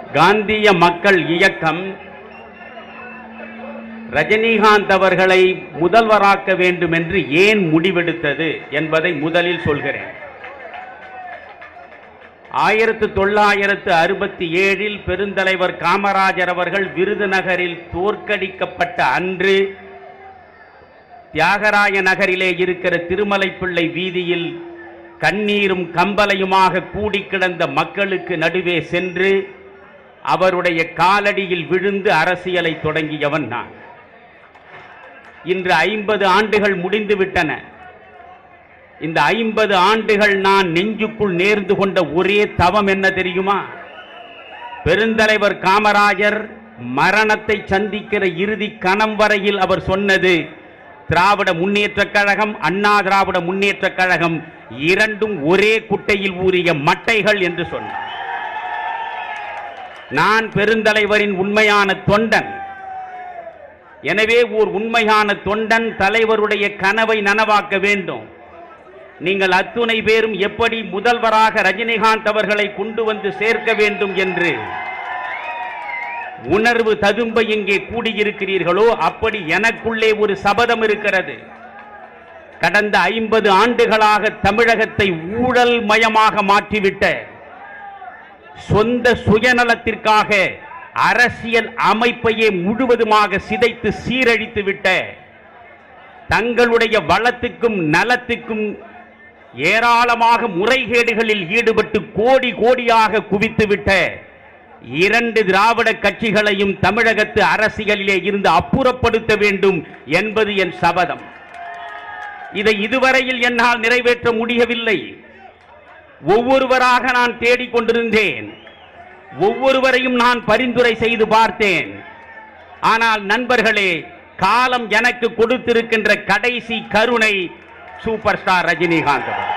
காந்திய மக்கள் இயக்கம் ரஜினிகாந்த் அவர்களை முதல்வராக்க வேண்டும் என்று ஏன் முடிவெடுத்தது என்பதை முதலில் சொல்கிறேன் ஆயிரத்து தொள்ளாயிரத்து அறுபத்தி ஏழில் பெருந்தலைவர் காமராஜர் அவர்கள் விருதுநகரில் தோற்கடிக்கப்பட்ட அன்று தியாகராய நகரிலே இருக்கிற திருமலைப்பிள்ளை வீதியில் கண்ணீரும் கம்பலையுமாக கூடி கிடந்த மக்களுக்கு நடுவே சென்று அவருடைய காலடியில் விழுந்து அரசியலை தொடங்கியவன் நான் இன்று ஐம்பது ஆண்டுகள் முடிந்து விட்டன இந்த ஐம்பது ஆண்டுகள் நான் நெஞ்சுக்குள் நேர்ந்து கொண்ட ஒரே தவம் என்ன தெரியுமா பெருந்தலைவர் காமராஜர் மரணத்தை சந்திக்கிற இறுதி கணம் வரையில் அவர் சொன்னது திராவிட முன்னேற்றக் கழகம் அண்ணா திராவிட முன்னேற்றக் கழகம் இரண்டும் ஒரே குட்டையில் ஊறிய மட்டைகள் என்று சொன்னார் நான் பெருந்தலைவரின் உண்மையான தொண்டன் எனவே ஓர் உண்மையான தொண்டன் தலைவருடைய கனவை நனவாக்க வேண்டும் நீங்கள் அத்துணை பேரும் எப்படி முதல்வராக ரஜினிகாந்த் அவர்களை கொண்டு வந்து சேர்க்க வேண்டும் என்று உணர்வு ததும்ப இங்கே கூடியிருக்கிறீர்களோ அப்படி எனக்குள்ளே ஒரு சபதம் இருக்கிறது கடந்த ஐம்பது ஆண்டுகளாக தமிழகத்தை ஊழல் மயமாக மாற்றிவிட்ட சொந்த சுயநலத்திற்காக அரசியல் அமைப்பையே முழுவதுமாக சிதைத்து சீரழித்து விட்ட தங்களுடைய வளத்துக்கும் நலத்துக்கும் ஏராளமாக முறைகேடுகளில் ஈடுபட்டு கோடி கோடியாக குவித்துவிட்ட இரண்டு திராவிட கட்சிகளையும் தமிழகத்து அரசியலிலே இருந்து அப்புறப்படுத்த வேண்டும் என்பது என் சபதம் இதை இதுவரையில் என்னால் நிறைவேற்ற முடியவில்லை ஒவ்வொருவராக நான் தேடிக்கொண்டிருந்தேன் ஒவ்வொருவரையும் நான் பரிந்துரை செய்து பார்த்தேன் ஆனால் நண்பர்களே காலம் எனக்கு கொடுத்திருக்கின்ற கடைசி கருணை சூப்பர் ஸ்டார் ரஜினிகாந்த் அவர்கள்.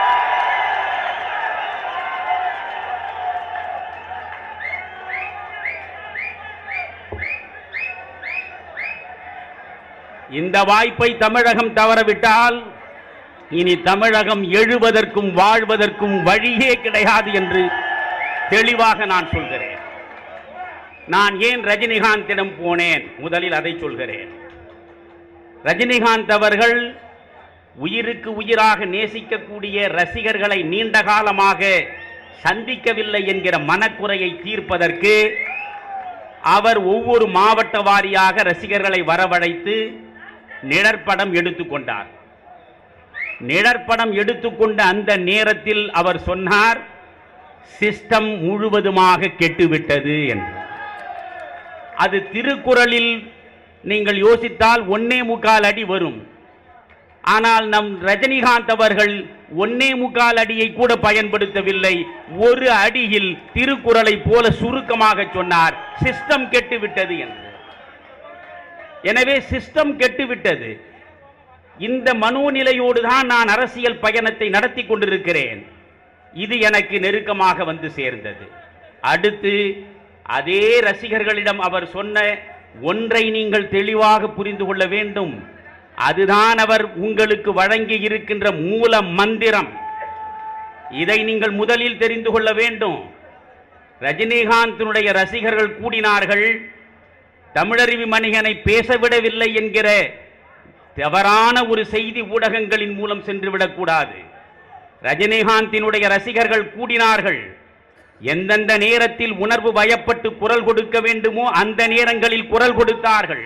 இந்த வாய்ப்பை தமிழகம் தவறவிட்டால் இனி தமிழகம் எழுவதற்கும் வாழ்வதற்கும் வழியே கிடையாது என்று தெளிவாக நான் சொல்கிறேன் நான் ஏன் ரஜினிகாந்திடம் போனேன் முதலில் அதை சொல்கிறேன் ரஜினிகாந்த் அவர்கள் உயிருக்கு உயிராக நேசிக்கக்கூடிய ரசிகர்களை நீண்ட காலமாக சந்திக்கவில்லை என்கிற மனக்குறையை தீர்ப்பதற்கு அவர் ஒவ்வொரு மாவட்ட வாரியாக ரசிகர்களை வரவழைத்து நிழற்படம் எடுத்துக்கொண்டார் நிழற்படம் எடுத்துக்கொண்ட அந்த நேரத்தில் அவர் சொன்னார் சிஸ்டம் முழுவதுமாக கெட்டுவிட்டது என்று அது திருக்குறளில் நீங்கள் யோசித்தால் ஒன்னே முக்கால் அடி வரும் ஆனால் நம் ரஜினிகாந்த் அவர்கள் ஒன்னே முக்கால் அடியை கூட பயன்படுத்தவில்லை ஒரு அடியில் திருக்குறளை போல சுருக்கமாக சொன்னார் சிஸ்டம் கெட்டுவிட்டது என்று எனவே சிஸ்டம் கெட்டுவிட்டது இந்த மனோநிலையோடு தான் நான் அரசியல் பயணத்தை நடத்தி கொண்டிருக்கிறேன் இது எனக்கு நெருக்கமாக வந்து சேர்ந்தது அடுத்து அதே ரசிகர்களிடம் அவர் சொன்ன ஒன்றை நீங்கள் தெளிவாக புரிந்து கொள்ள வேண்டும் அதுதான் அவர் உங்களுக்கு வழங்கி இருக்கின்ற மூல மந்திரம் இதை நீங்கள் முதலில் தெரிந்து கொள்ள வேண்டும் ரஜினிகாந்தினுடைய ரசிகர்கள் கூடினார்கள் தமிழருவி மணிகனை பேசவிடவில்லை என்கிற தவறான ஒரு செய்தி ஊடகங்களின் மூலம் சென்று விடக்கூடாது ரஜினிகாந்தினுடைய ரசிகர்கள் கூடினார்கள் எந்தெந்த நேரத்தில் உணர்வு வயப்பட்டு குரல் கொடுக்க வேண்டுமோ அந்த நேரங்களில் குரல் கொடுத்தார்கள்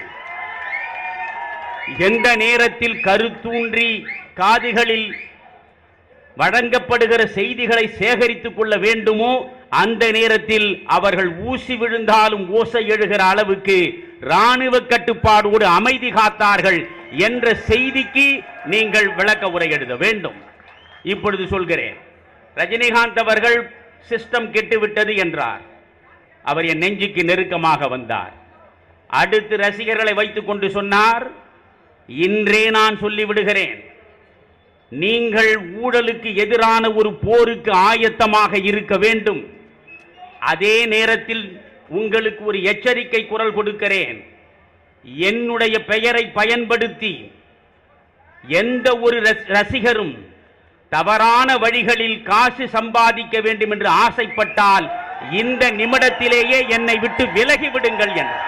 எந்த நேரத்தில் கருத்தூன்றி காதுகளில் வழங்கப்படுகிற செய்திகளை சேகரித்துக் கொள்ள வேண்டுமோ அந்த நேரத்தில் அவர்கள் ஊசி விழுந்தாலும் ஓசை எழுகிற அளவுக்கு ராணுவ கட்டுப்பாடோடு அமைதி காத்தார்கள் என்ற செய்திக்கு நீங்கள் விளக்க உரை எழுத வேண்டும் இப்பொழுது சொல்கிறேன் ரஜினிகாந்த் அவர்கள் சிஸ்டம் கெட்டுவிட்டது என்றார் அவர் என் நெஞ்சுக்கு நெருக்கமாக வந்தார் அடுத்து ரசிகர்களை வைத்துக் கொண்டு சொன்னார் இன்றே நான் சொல்லிவிடுகிறேன் நீங்கள் ஊழலுக்கு எதிரான ஒரு போருக்கு ஆயத்தமாக இருக்க வேண்டும் அதே நேரத்தில் உங்களுக்கு ஒரு எச்சரிக்கை குரல் கொடுக்கிறேன் என்னுடைய பெயரை பயன்படுத்தி எந்த ஒரு ரஸ்- ரசிகரும் தவறான வழிகளில் காசு சம்பாதிக்க வேண்டும் என்று ஆசைப்பட்டால் இந்த நிமிடத்திலேயே என்னை விட்டு விலகி விடுங்கள் என்றார்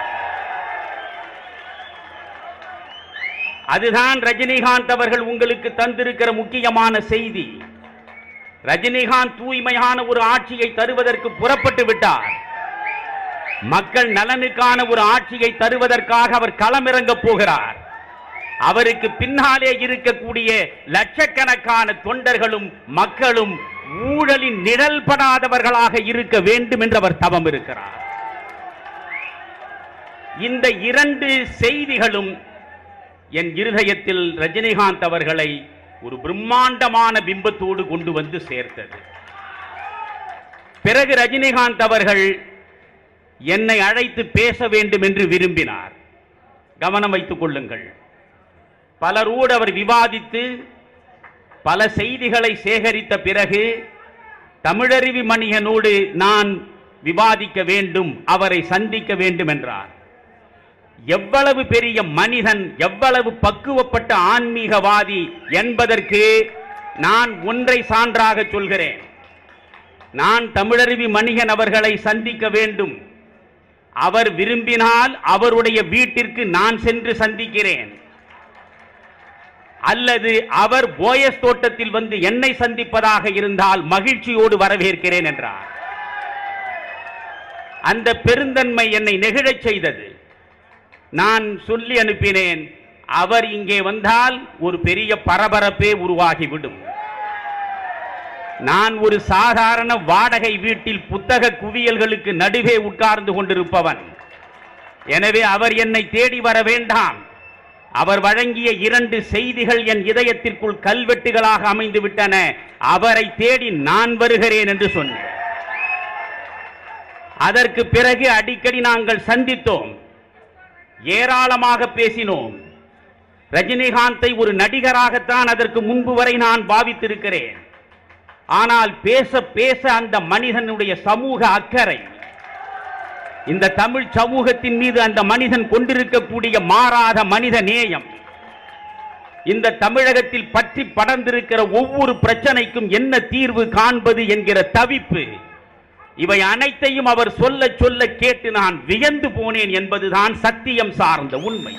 அதுதான் ரஜினிகாந்த் அவர்கள் உங்களுக்கு தந்திருக்கிற முக்கியமான செய்தி ரஜினிகாந்த் தூய்மையான ஒரு ஆட்சியை தருவதற்கு புறப்பட்டு விட்டார் மக்கள் நலனுக்கான ஒரு ஆட்சியை தருவதற்காக அவர் களமிறங்கப் போகிறார் அவருக்கு பின்னாலே இருக்கக்கூடிய லட்சக்கணக்கான தொண்டர்களும் மக்களும் ஊழலின் நிழல்படாதவர்களாக இருக்க வேண்டும் என்று அவர் தவம் இருக்கிறார் இந்த இரண்டு செய்திகளும் என் இருதயத்தில் ரஜினிகாந்த் அவர்களை ஒரு பிரம்மாண்டமான பிம்பத்தோடு கொண்டு வந்து சேர்த்தது பிறகு ரஜினிகாந்த் அவர்கள் என்னை அழைத்து பேச வேண்டும் என்று விரும்பினார் கவனம் வைத்துக் கொள்ளுங்கள் பலரோடு அவர் விவாதித்து பல செய்திகளை சேகரித்த பிறகு தமிழருவி மணியனோடு நான் விவாதிக்க வேண்டும் அவரை சந்திக்க வேண்டும் என்றார் எவ்வளவு பெரிய மனிதன் எவ்வளவு பக்குவப்பட்ட ஆன்மீகவாதி என்பதற்கு நான் ஒன்றை சான்றாக சொல்கிறேன் நான் தமிழருவி மணிகன் அவர்களை சந்திக்க வேண்டும் அவர் விரும்பினால் அவருடைய வீட்டிற்கு நான் சென்று சந்திக்கிறேன் அல்லது அவர் போயஸ் தோட்டத்தில் வந்து என்னை சந்திப்பதாக இருந்தால் மகிழ்ச்சியோடு வரவேற்கிறேன் என்றார் அந்த பெருந்தன்மை என்னை நெகிழச் செய்தது நான் சொல்லி அனுப்பினேன் அவர் இங்கே வந்தால் ஒரு பெரிய பரபரப்பே உருவாகிவிடும் நான் ஒரு சாதாரண வாடகை வீட்டில் புத்தக குவியல்களுக்கு நடுவே உட்கார்ந்து கொண்டிருப்பவன் எனவே அவர் என்னை தேடி வர வேண்டாம் அவர் வழங்கிய இரண்டு செய்திகள் என் இதயத்திற்குள் கல்வெட்டுகளாக அமைந்து விட்டன அவரை தேடி நான் வருகிறேன் என்று சொன்னேன் அதற்கு பிறகு அடிக்கடி நாங்கள் சந்தித்தோம் ஏராளமாக பேசினோம் ரஜினிகாந்தை ஒரு நடிகராகத்தான் அதற்கு முன்பு வரை நான் பாவித்திருக்கிறேன் ஆனால் பேச பேச அந்த மனிதனுடைய சமூக அக்கறை இந்த தமிழ் சமூகத்தின் மீது அந்த மனிதன் கொண்டிருக்கக்கூடிய மாறாத மனித நேயம் இந்த தமிழகத்தில் பற்றி படர்ந்திருக்கிற ஒவ்வொரு பிரச்சனைக்கும் என்ன தீர்வு காண்பது என்கிற தவிப்பு இவை அனைத்தையும் அவர் சொல்ல சொல்ல கேட்டு நான் வியந்து போனேன் என்பதுதான் சத்தியம் சார்ந்த உண்மை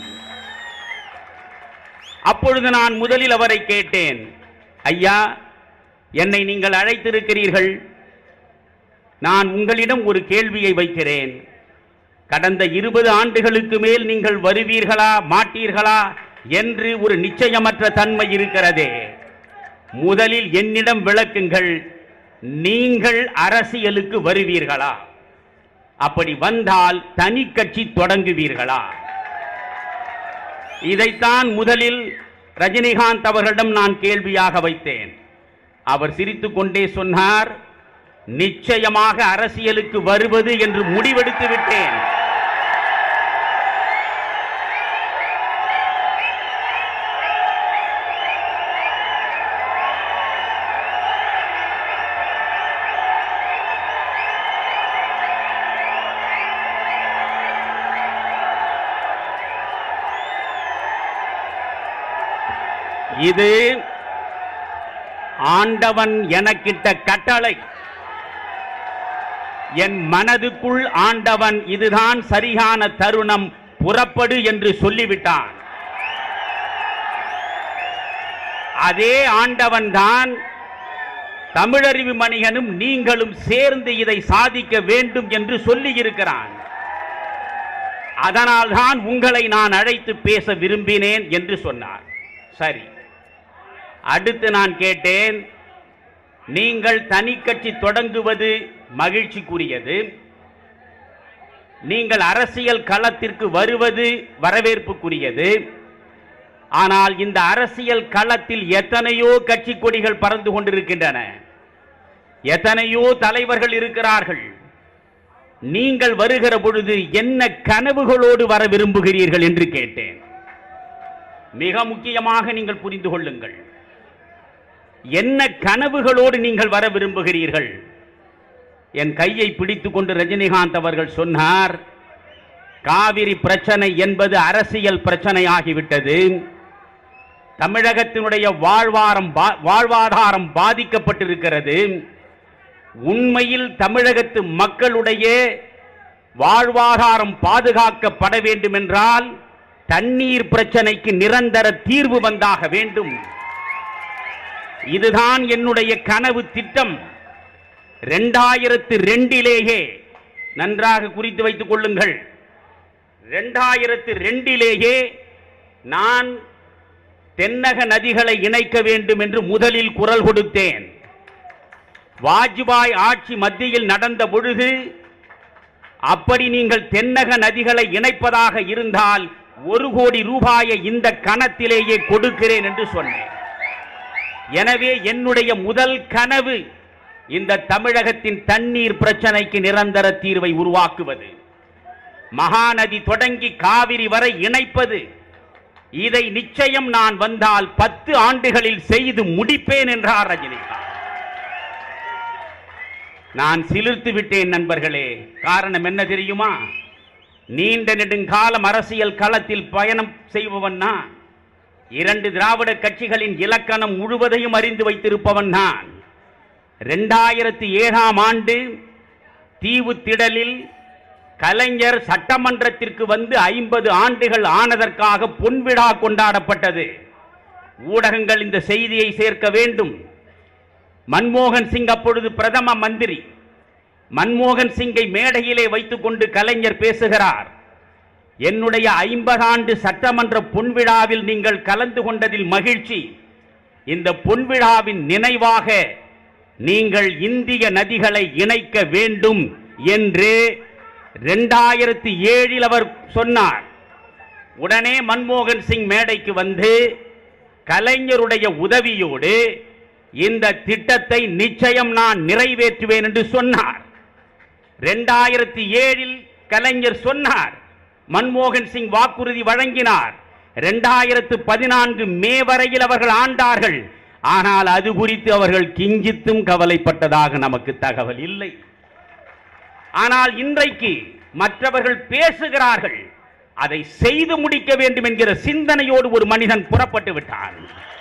அப்பொழுது நான் முதலில் அவரை கேட்டேன் ஐயா என்னை நீங்கள் அழைத்திருக்கிறீர்கள் நான் உங்களிடம் ஒரு கேள்வியை வைக்கிறேன் கடந்த இருபது ஆண்டுகளுக்கு மேல் நீங்கள் வருவீர்களா மாட்டீர்களா என்று ஒரு நிச்சயமற்ற தன்மை இருக்கிறதே முதலில் என்னிடம் விளக்குங்கள் நீங்கள் அரசியலுக்கு வருவீர்களா அப்படி வந்தால் தனி கட்சி தொடங்குவீர்களா இதைத்தான் முதலில் ரஜினிகாந்த் அவர்களிடம் நான் கேள்வியாக வைத்தேன் அவர் சிரித்துக் கொண்டே சொன்னார் நிச்சயமாக அரசியலுக்கு வருவது என்று முடிவெடுத்து விட்டேன் இது ஆண்டவன் எனக்கிட்ட கட்டளை என் மனதுக்குள் ஆண்டவன் இதுதான் சரியான தருணம் புறப்படு என்று சொல்லிவிட்டான் அதே ஆண்டவன் தான் தமிழறிவு மணிகனும் நீங்களும் சேர்ந்து இதை சாதிக்க வேண்டும் என்று சொல்லி இருக்கிறான் அதனால்தான் உங்களை நான் அழைத்து பேச விரும்பினேன் என்று சொன்னார் சரி அடுத்து நான் கேட்டேன் நீங்கள் தனி கட்சி தொடங்குவது மகிழ்ச்சிக்குரியது நீங்கள் அரசியல் களத்திற்கு வருவது வரவேற்புக்குரியது ஆனால் இந்த அரசியல் களத்தில் எத்தனையோ கட்சி கொடிகள் பறந்து கொண்டிருக்கின்றன எத்தனையோ தலைவர்கள் இருக்கிறார்கள் நீங்கள் வருகிற பொழுது என்ன கனவுகளோடு வர விரும்புகிறீர்கள் என்று கேட்டேன் மிக முக்கியமாக நீங்கள் புரிந்து கொள்ளுங்கள் என்ன கனவுகளோடு நீங்கள் வர விரும்புகிறீர்கள் என் கையை பிடித்துக் கொண்டு ரஜினிகாந்த் அவர்கள் சொன்னார் காவிரி பிரச்சனை என்பது அரசியல் பிரச்சனை ஆகிவிட்டது தமிழகத்தினுடைய வாழ்வாரம் பா- வாழ்வாதாரம் பாதிக்கப்பட்டிருக்கிறது உண்மையில் தமிழகத்து மக்களுடைய வாழ்வாதாரம் பாதுகாக்கப்பட வேண்டும் என்றால் தண்ணீர் பிரச்சனைக்கு நிரந்தர தீர்வு வந்தாக வேண்டும் இதுதான் என்னுடைய கனவு திட்டம் இரண்டாயிரத்து ரெண்டிலேயே நன்றாக குறித்து வைத்துக் கொள்ளுங்கள் இரண்டாயிரத்து ரெண்டிலேயே நான் தென்னக நதிகளை இணைக்க வேண்டும் என்று முதலில் குரல் கொடுத்தேன் வாஜ்பாய் ஆட்சி மத்தியில் நடந்த பொழுது அப்படி நீங்கள் தென்னக நதிகளை இணைப்பதாக இருந்தால் ஒரு கோடி ரூபாயை இந்த கணத்திலேயே கொடுக்கிறேன் என்று சொன்னேன் எனவே என்னுடைய முதல் கனவு இந்த தமிழகத்தின் தண்ணீர் பிரச்சனைக்கு நிரந்தர தீர்வை உருவாக்குவது மகாநதி தொடங்கி காவிரி வரை இணைப்பது இதை நிச்சயம் நான் வந்தால் பத்து ஆண்டுகளில் செய்து முடிப்பேன் என்றார் ரஜினிகாந்த் நான் சிலிர்த்து விட்டேன் நண்பர்களே காரணம் என்ன தெரியுமா நீண்ட நெடுங்காலம் அரசியல் களத்தில் பயணம் செய்பவன் நான் இரண்டு திராவிட கட்சிகளின் இலக்கணம் முழுவதையும் அறிந்து வைத்திருப்பவன் நான் இரண்டாயிரத்தி ஏழாம் ஆண்டு தீவு திடலில் கலைஞர் சட்டமன்றத்திற்கு வந்து ஐம்பது ஆண்டுகள் ஆனதற்காக பொன்விழா கொண்டாடப்பட்டது ஊடகங்கள் இந்த செய்தியை சேர்க்க வேண்டும் மன்மோகன் சிங் அப்பொழுது பிரதம மந்திரி மன்மோகன் சிங்கை மேடையிலே வைத்துக்கொண்டு கலைஞர் பேசுகிறார் என்னுடைய ஐம்பது ஆண்டு சட்டமன்ற பொன்விழாவில் நீங்கள் கலந்து கொண்டதில் மகிழ்ச்சி இந்த பொன்விழாவின் நினைவாக நீங்கள் இந்திய நதிகளை இணைக்க வேண்டும் என்று இரண்டாயிரத்தி ஏழில் அவர் சொன்னார் உடனே மன்மோகன் சிங் மேடைக்கு வந்து கலைஞருடைய உதவியோடு இந்த திட்டத்தை நிச்சயம் நான் நிறைவேற்றுவேன் என்று சொன்னார் இரண்டாயிரத்தி ஏழில் கலைஞர் சொன்னார் மன்மோகன் சிங் வாக்குறுதி வழங்கினார் இரண்டாயிரத்து பதினான்கு மே வரையில் அவர்கள் ஆண்டார்கள் ஆனால் அது குறித்து அவர்கள் கிஞ்சித்தும் கவலைப்பட்டதாக நமக்கு தகவல் இல்லை ஆனால் இன்றைக்கு மற்றவர்கள் பேசுகிறார்கள் அதை செய்து முடிக்க வேண்டும் என்கிற சிந்தனையோடு ஒரு மனிதன் புறப்பட்டு விட்டான்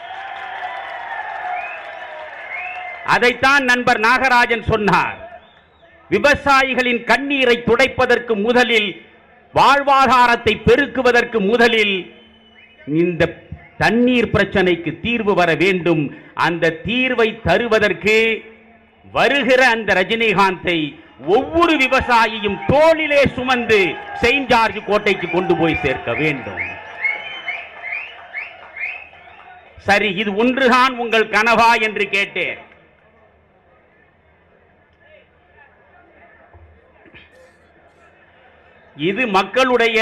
அதைத்தான் நண்பர் நாகராஜன் சொன்னார் விவசாயிகளின் கண்ணீரை துடைப்பதற்கு முதலில் வாழ்வாதாரத்தை பெருக்குவதற்கு முதலில் இந்த தண்ணீர் பிரச்சனைக்கு தீர்வு வர வேண்டும் அந்த தீர்வை தருவதற்கு வருகிற அந்த ரஜினிகாந்தை ஒவ்வொரு விவசாயியும் தோளிலே சுமந்து செயின்ட் ஜார்ஜ் கோட்டைக்கு கொண்டு போய் சேர்க்க வேண்டும் சரி இது ஒன்றுதான் உங்கள் கனவா என்று கேட்டேன் இது மக்களுடைய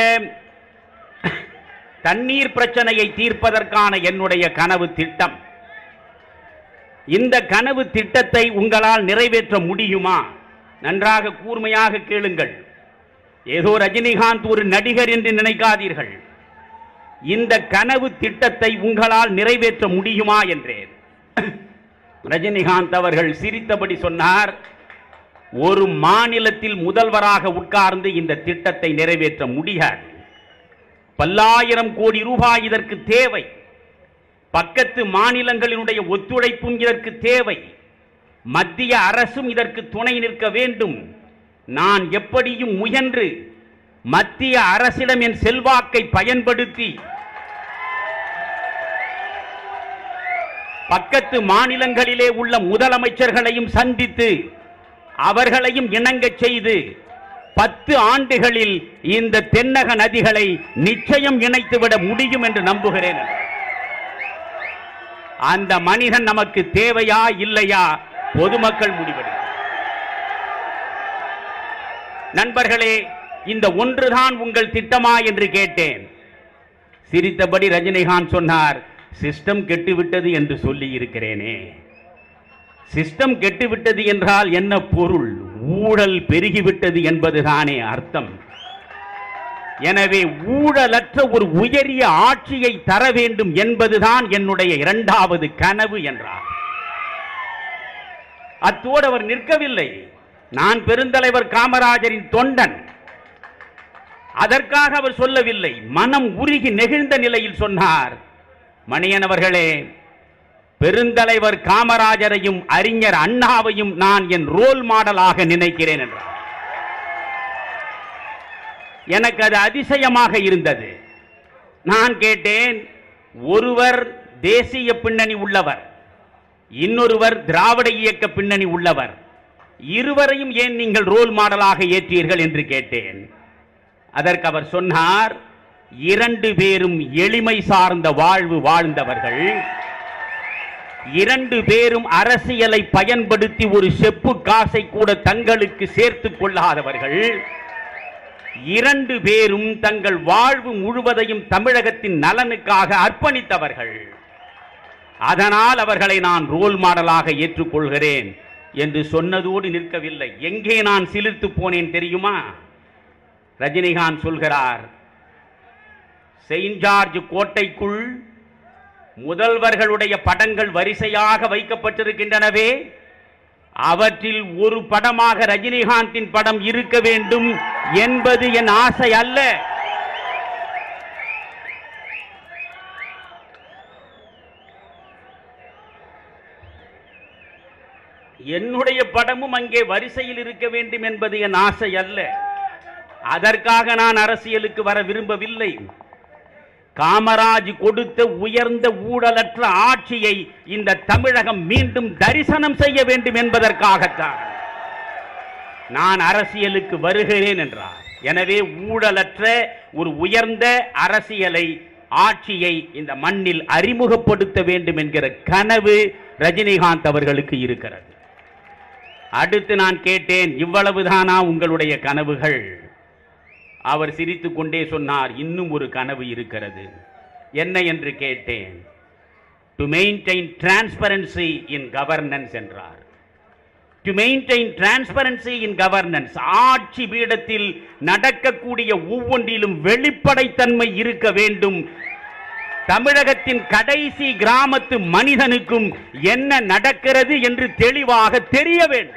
தண்ணீர் பிரச்சனையை தீர்ப்பதற்கான என்னுடைய கனவு திட்டம் இந்த கனவு திட்டத்தை உங்களால் நிறைவேற்ற முடியுமா நன்றாக கூர்மையாக கேளுங்கள் ஏதோ ரஜினிகாந்த் ஒரு நடிகர் என்று நினைக்காதீர்கள் இந்த கனவு திட்டத்தை உங்களால் நிறைவேற்ற முடியுமா என்றேன் ரஜினிகாந்த் அவர்கள் சிரித்தபடி சொன்னார் ஒரு மாநிலத்தில் முதல்வராக உட்கார்ந்து இந்த திட்டத்தை நிறைவேற்ற முடியாது பல்லாயிரம் கோடி ரூபாய் இதற்கு தேவை பக்கத்து மாநிலங்களினுடைய ஒத்துழைப்பும் இதற்கு தேவை மத்திய அரசும் இதற்கு துணை நிற்க வேண்டும் நான் எப்படியும் முயன்று மத்திய அரசிடம் என் செல்வாக்கை பயன்படுத்தி பக்கத்து மாநிலங்களிலே உள்ள முதலமைச்சர்களையும் சந்தித்து அவர்களையும் இணங்கச் செய்து பத்து ஆண்டுகளில் இந்த தென்னக நதிகளை நிச்சயம் இணைத்துவிட முடியும் என்று நம்புகிறேன் அந்த மனிதன் நமக்கு தேவையா இல்லையா பொதுமக்கள் முடிவெடு நண்பர்களே இந்த ஒன்றுதான் உங்கள் திட்டமா என்று கேட்டேன் சிரித்தபடி ரஜினிகாந்த் சொன்னார் சிஸ்டம் கெட்டுவிட்டது என்று சொல்லி இருக்கிறேனே சிஸ்டம் கெட்டுவிட்டது என்றால் என்ன பொருள் ஊழல் பெருகிவிட்டது என்பதுதானே அர்த்தம் எனவே ஊழலற்ற ஒரு உயரிய ஆட்சியை தர வேண்டும் என்பதுதான் என்னுடைய இரண்டாவது கனவு என்றார் அத்தோடு அவர் நிற்கவில்லை நான் பெருந்தலைவர் காமராஜரின் தொண்டன் அதற்காக அவர் சொல்லவில்லை மனம் உருகி நெகிழ்ந்த நிலையில் சொன்னார் மணியன் அவர்களே பெருந்தலைவர் காமராஜரையும் அறிஞர் அண்ணாவையும் நான் என் ரோல் மாடலாக நினைக்கிறேன் என்றார் எனக்கு அது அதிசயமாக இருந்தது நான் கேட்டேன் ஒருவர் தேசிய பின்னணி உள்ளவர் இன்னொருவர் திராவிட இயக்க பின்னணி உள்ளவர் இருவரையும் ஏன் நீங்கள் ரோல் மாடலாக ஏற்றீர்கள் என்று கேட்டேன் அதற்கு அவர் சொன்னார் இரண்டு பேரும் எளிமை சார்ந்த வாழ்வு வாழ்ந்தவர்கள் இரண்டு பேரும் அரசியலை பயன்படுத்தி ஒரு செப்பு காசை கூட தங்களுக்கு சேர்த்துக் கொள்ளாதவர்கள் இரண்டு பேரும் தங்கள் வாழ்வு முழுவதையும் தமிழகத்தின் நலனுக்காக அர்ப்பணித்தவர்கள் அதனால் அவர்களை நான் ரோல் மாடலாக ஏற்றுக்கொள்கிறேன் என்று சொன்னதோடு நிற்கவில்லை எங்கே நான் சிலிர்த்து போனேன் தெரியுமா ரஜினிகாந்த் சொல்கிறார் செயின்ட் ஜார்ஜ் கோட்டைக்குள் முதல்வர்களுடைய படங்கள் வரிசையாக வைக்கப்பட்டிருக்கின்றனவே அவற்றில் ஒரு படமாக ரஜினிகாந்தின் படம் இருக்க வேண்டும் என்பது என் ஆசை அல்ல என்னுடைய படமும் அங்கே வரிசையில் இருக்க வேண்டும் என்பது என் ஆசை அல்ல அதற்காக நான் அரசியலுக்கு வர விரும்பவில்லை காமராஜ் கொடுத்த உயர்ந்த ஊழலற்ற ஆட்சியை இந்த தமிழகம் மீண்டும் தரிசனம் செய்ய வேண்டும் என்பதற்காகத்தான் நான் அரசியலுக்கு வருகிறேன் என்றார் எனவே ஊழலற்ற ஒரு உயர்ந்த அரசியலை ஆட்சியை இந்த மண்ணில் அறிமுகப்படுத்த வேண்டும் என்கிற கனவு ரஜினிகாந்த் அவர்களுக்கு இருக்கிறது அடுத்து நான் கேட்டேன் இவ்வளவுதானா உங்களுடைய கனவுகள் அவர் சிரித்துக் கொண்டே சொன்னார் இன்னும் ஒரு கனவு இருக்கிறது என்ன என்று கேட்டேன் to maintain transparency in governance என்றார் to maintain transparency in governance ஆட்சி பீடத்தில் நடக்கக்கூடிய ஒவ்வொன்றிலும் வெளிப்படைத்தன்மை இருக்க வேண்டும் தமிழகத்தின் கடைசி கிராமத்து மனிதனுக்கும் என்ன நடக்கிறது என்று தெளிவாக தெரிய வேண்டும்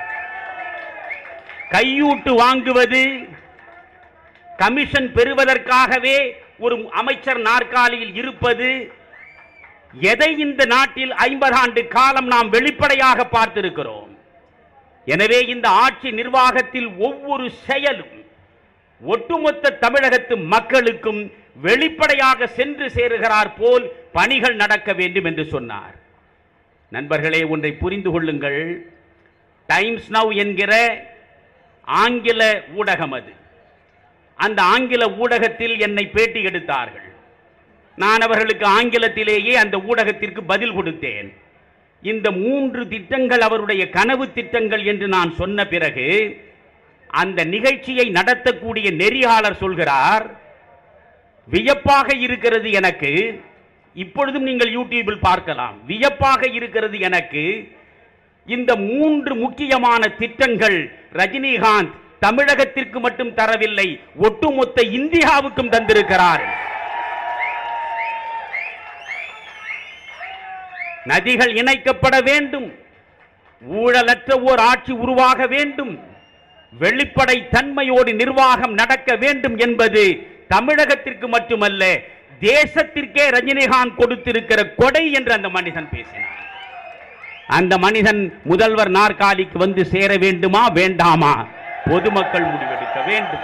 கையூட்டு வாங்குவது கமிஷன் பெறுவதற்காகவே ஒரு அமைச்சர் நாற்காலியில் இருப்பது எதை இந்த நாட்டில் ஐம்பது ஆண்டு காலம் நாம் வெளிப்படையாக பார்த்திருக்கிறோம் எனவே இந்த ஆட்சி நிர்வாகத்தில் ஒவ்வொரு செயலும் ஒட்டுமொத்த தமிழகத்து மக்களுக்கும் வெளிப்படையாக சென்று சேருகிறார் போல் பணிகள் நடக்க வேண்டும் என்று சொன்னார் நண்பர்களே ஒன்றை புரிந்து கொள்ளுங்கள் டைம்ஸ் நவ் என்கிற ஆங்கில ஊடகம் அது அந்த ஆங்கில ஊடகத்தில் என்னை பேட்டி எடுத்தார்கள் நான் அவர்களுக்கு ஆங்கிலத்திலேயே அந்த ஊடகத்திற்கு பதில் கொடுத்தேன் இந்த மூன்று திட்டங்கள் அவருடைய கனவு திட்டங்கள் என்று நான் சொன்ன பிறகு அந்த நிகழ்ச்சியை நடத்தக்கூடிய நெறியாளர் சொல்கிறார் வியப்பாக இருக்கிறது எனக்கு இப்பொழுதும் நீங்கள் யூடியூபில் பார்க்கலாம் வியப்பாக இருக்கிறது எனக்கு இந்த மூன்று முக்கியமான திட்டங்கள் ரஜினிகாந்த் தமிழகத்திற்கு மட்டும் தரவில்லை ஒட்டுமொத்த இந்தியாவுக்கும் தந்திருக்கிறார் நதிகள் இணைக்கப்பட வேண்டும் ஊழலற்ற ஓர் ஆட்சி உருவாக வேண்டும் வெளிப்படை தன்மையோடு நிர்வாகம் நடக்க வேண்டும் என்பது தமிழகத்திற்கு மட்டுமல்ல தேசத்திற்கே ரஜினிகாந்த் கொடுத்திருக்கிற கொடை என்று அந்த மனிதன் பேசினார் அந்த மனிதன் முதல்வர் நாற்காலிக்கு வந்து சேர வேண்டுமா வேண்டாமா பொதுமக்கள் முடிவெடுக்க வேண்டும்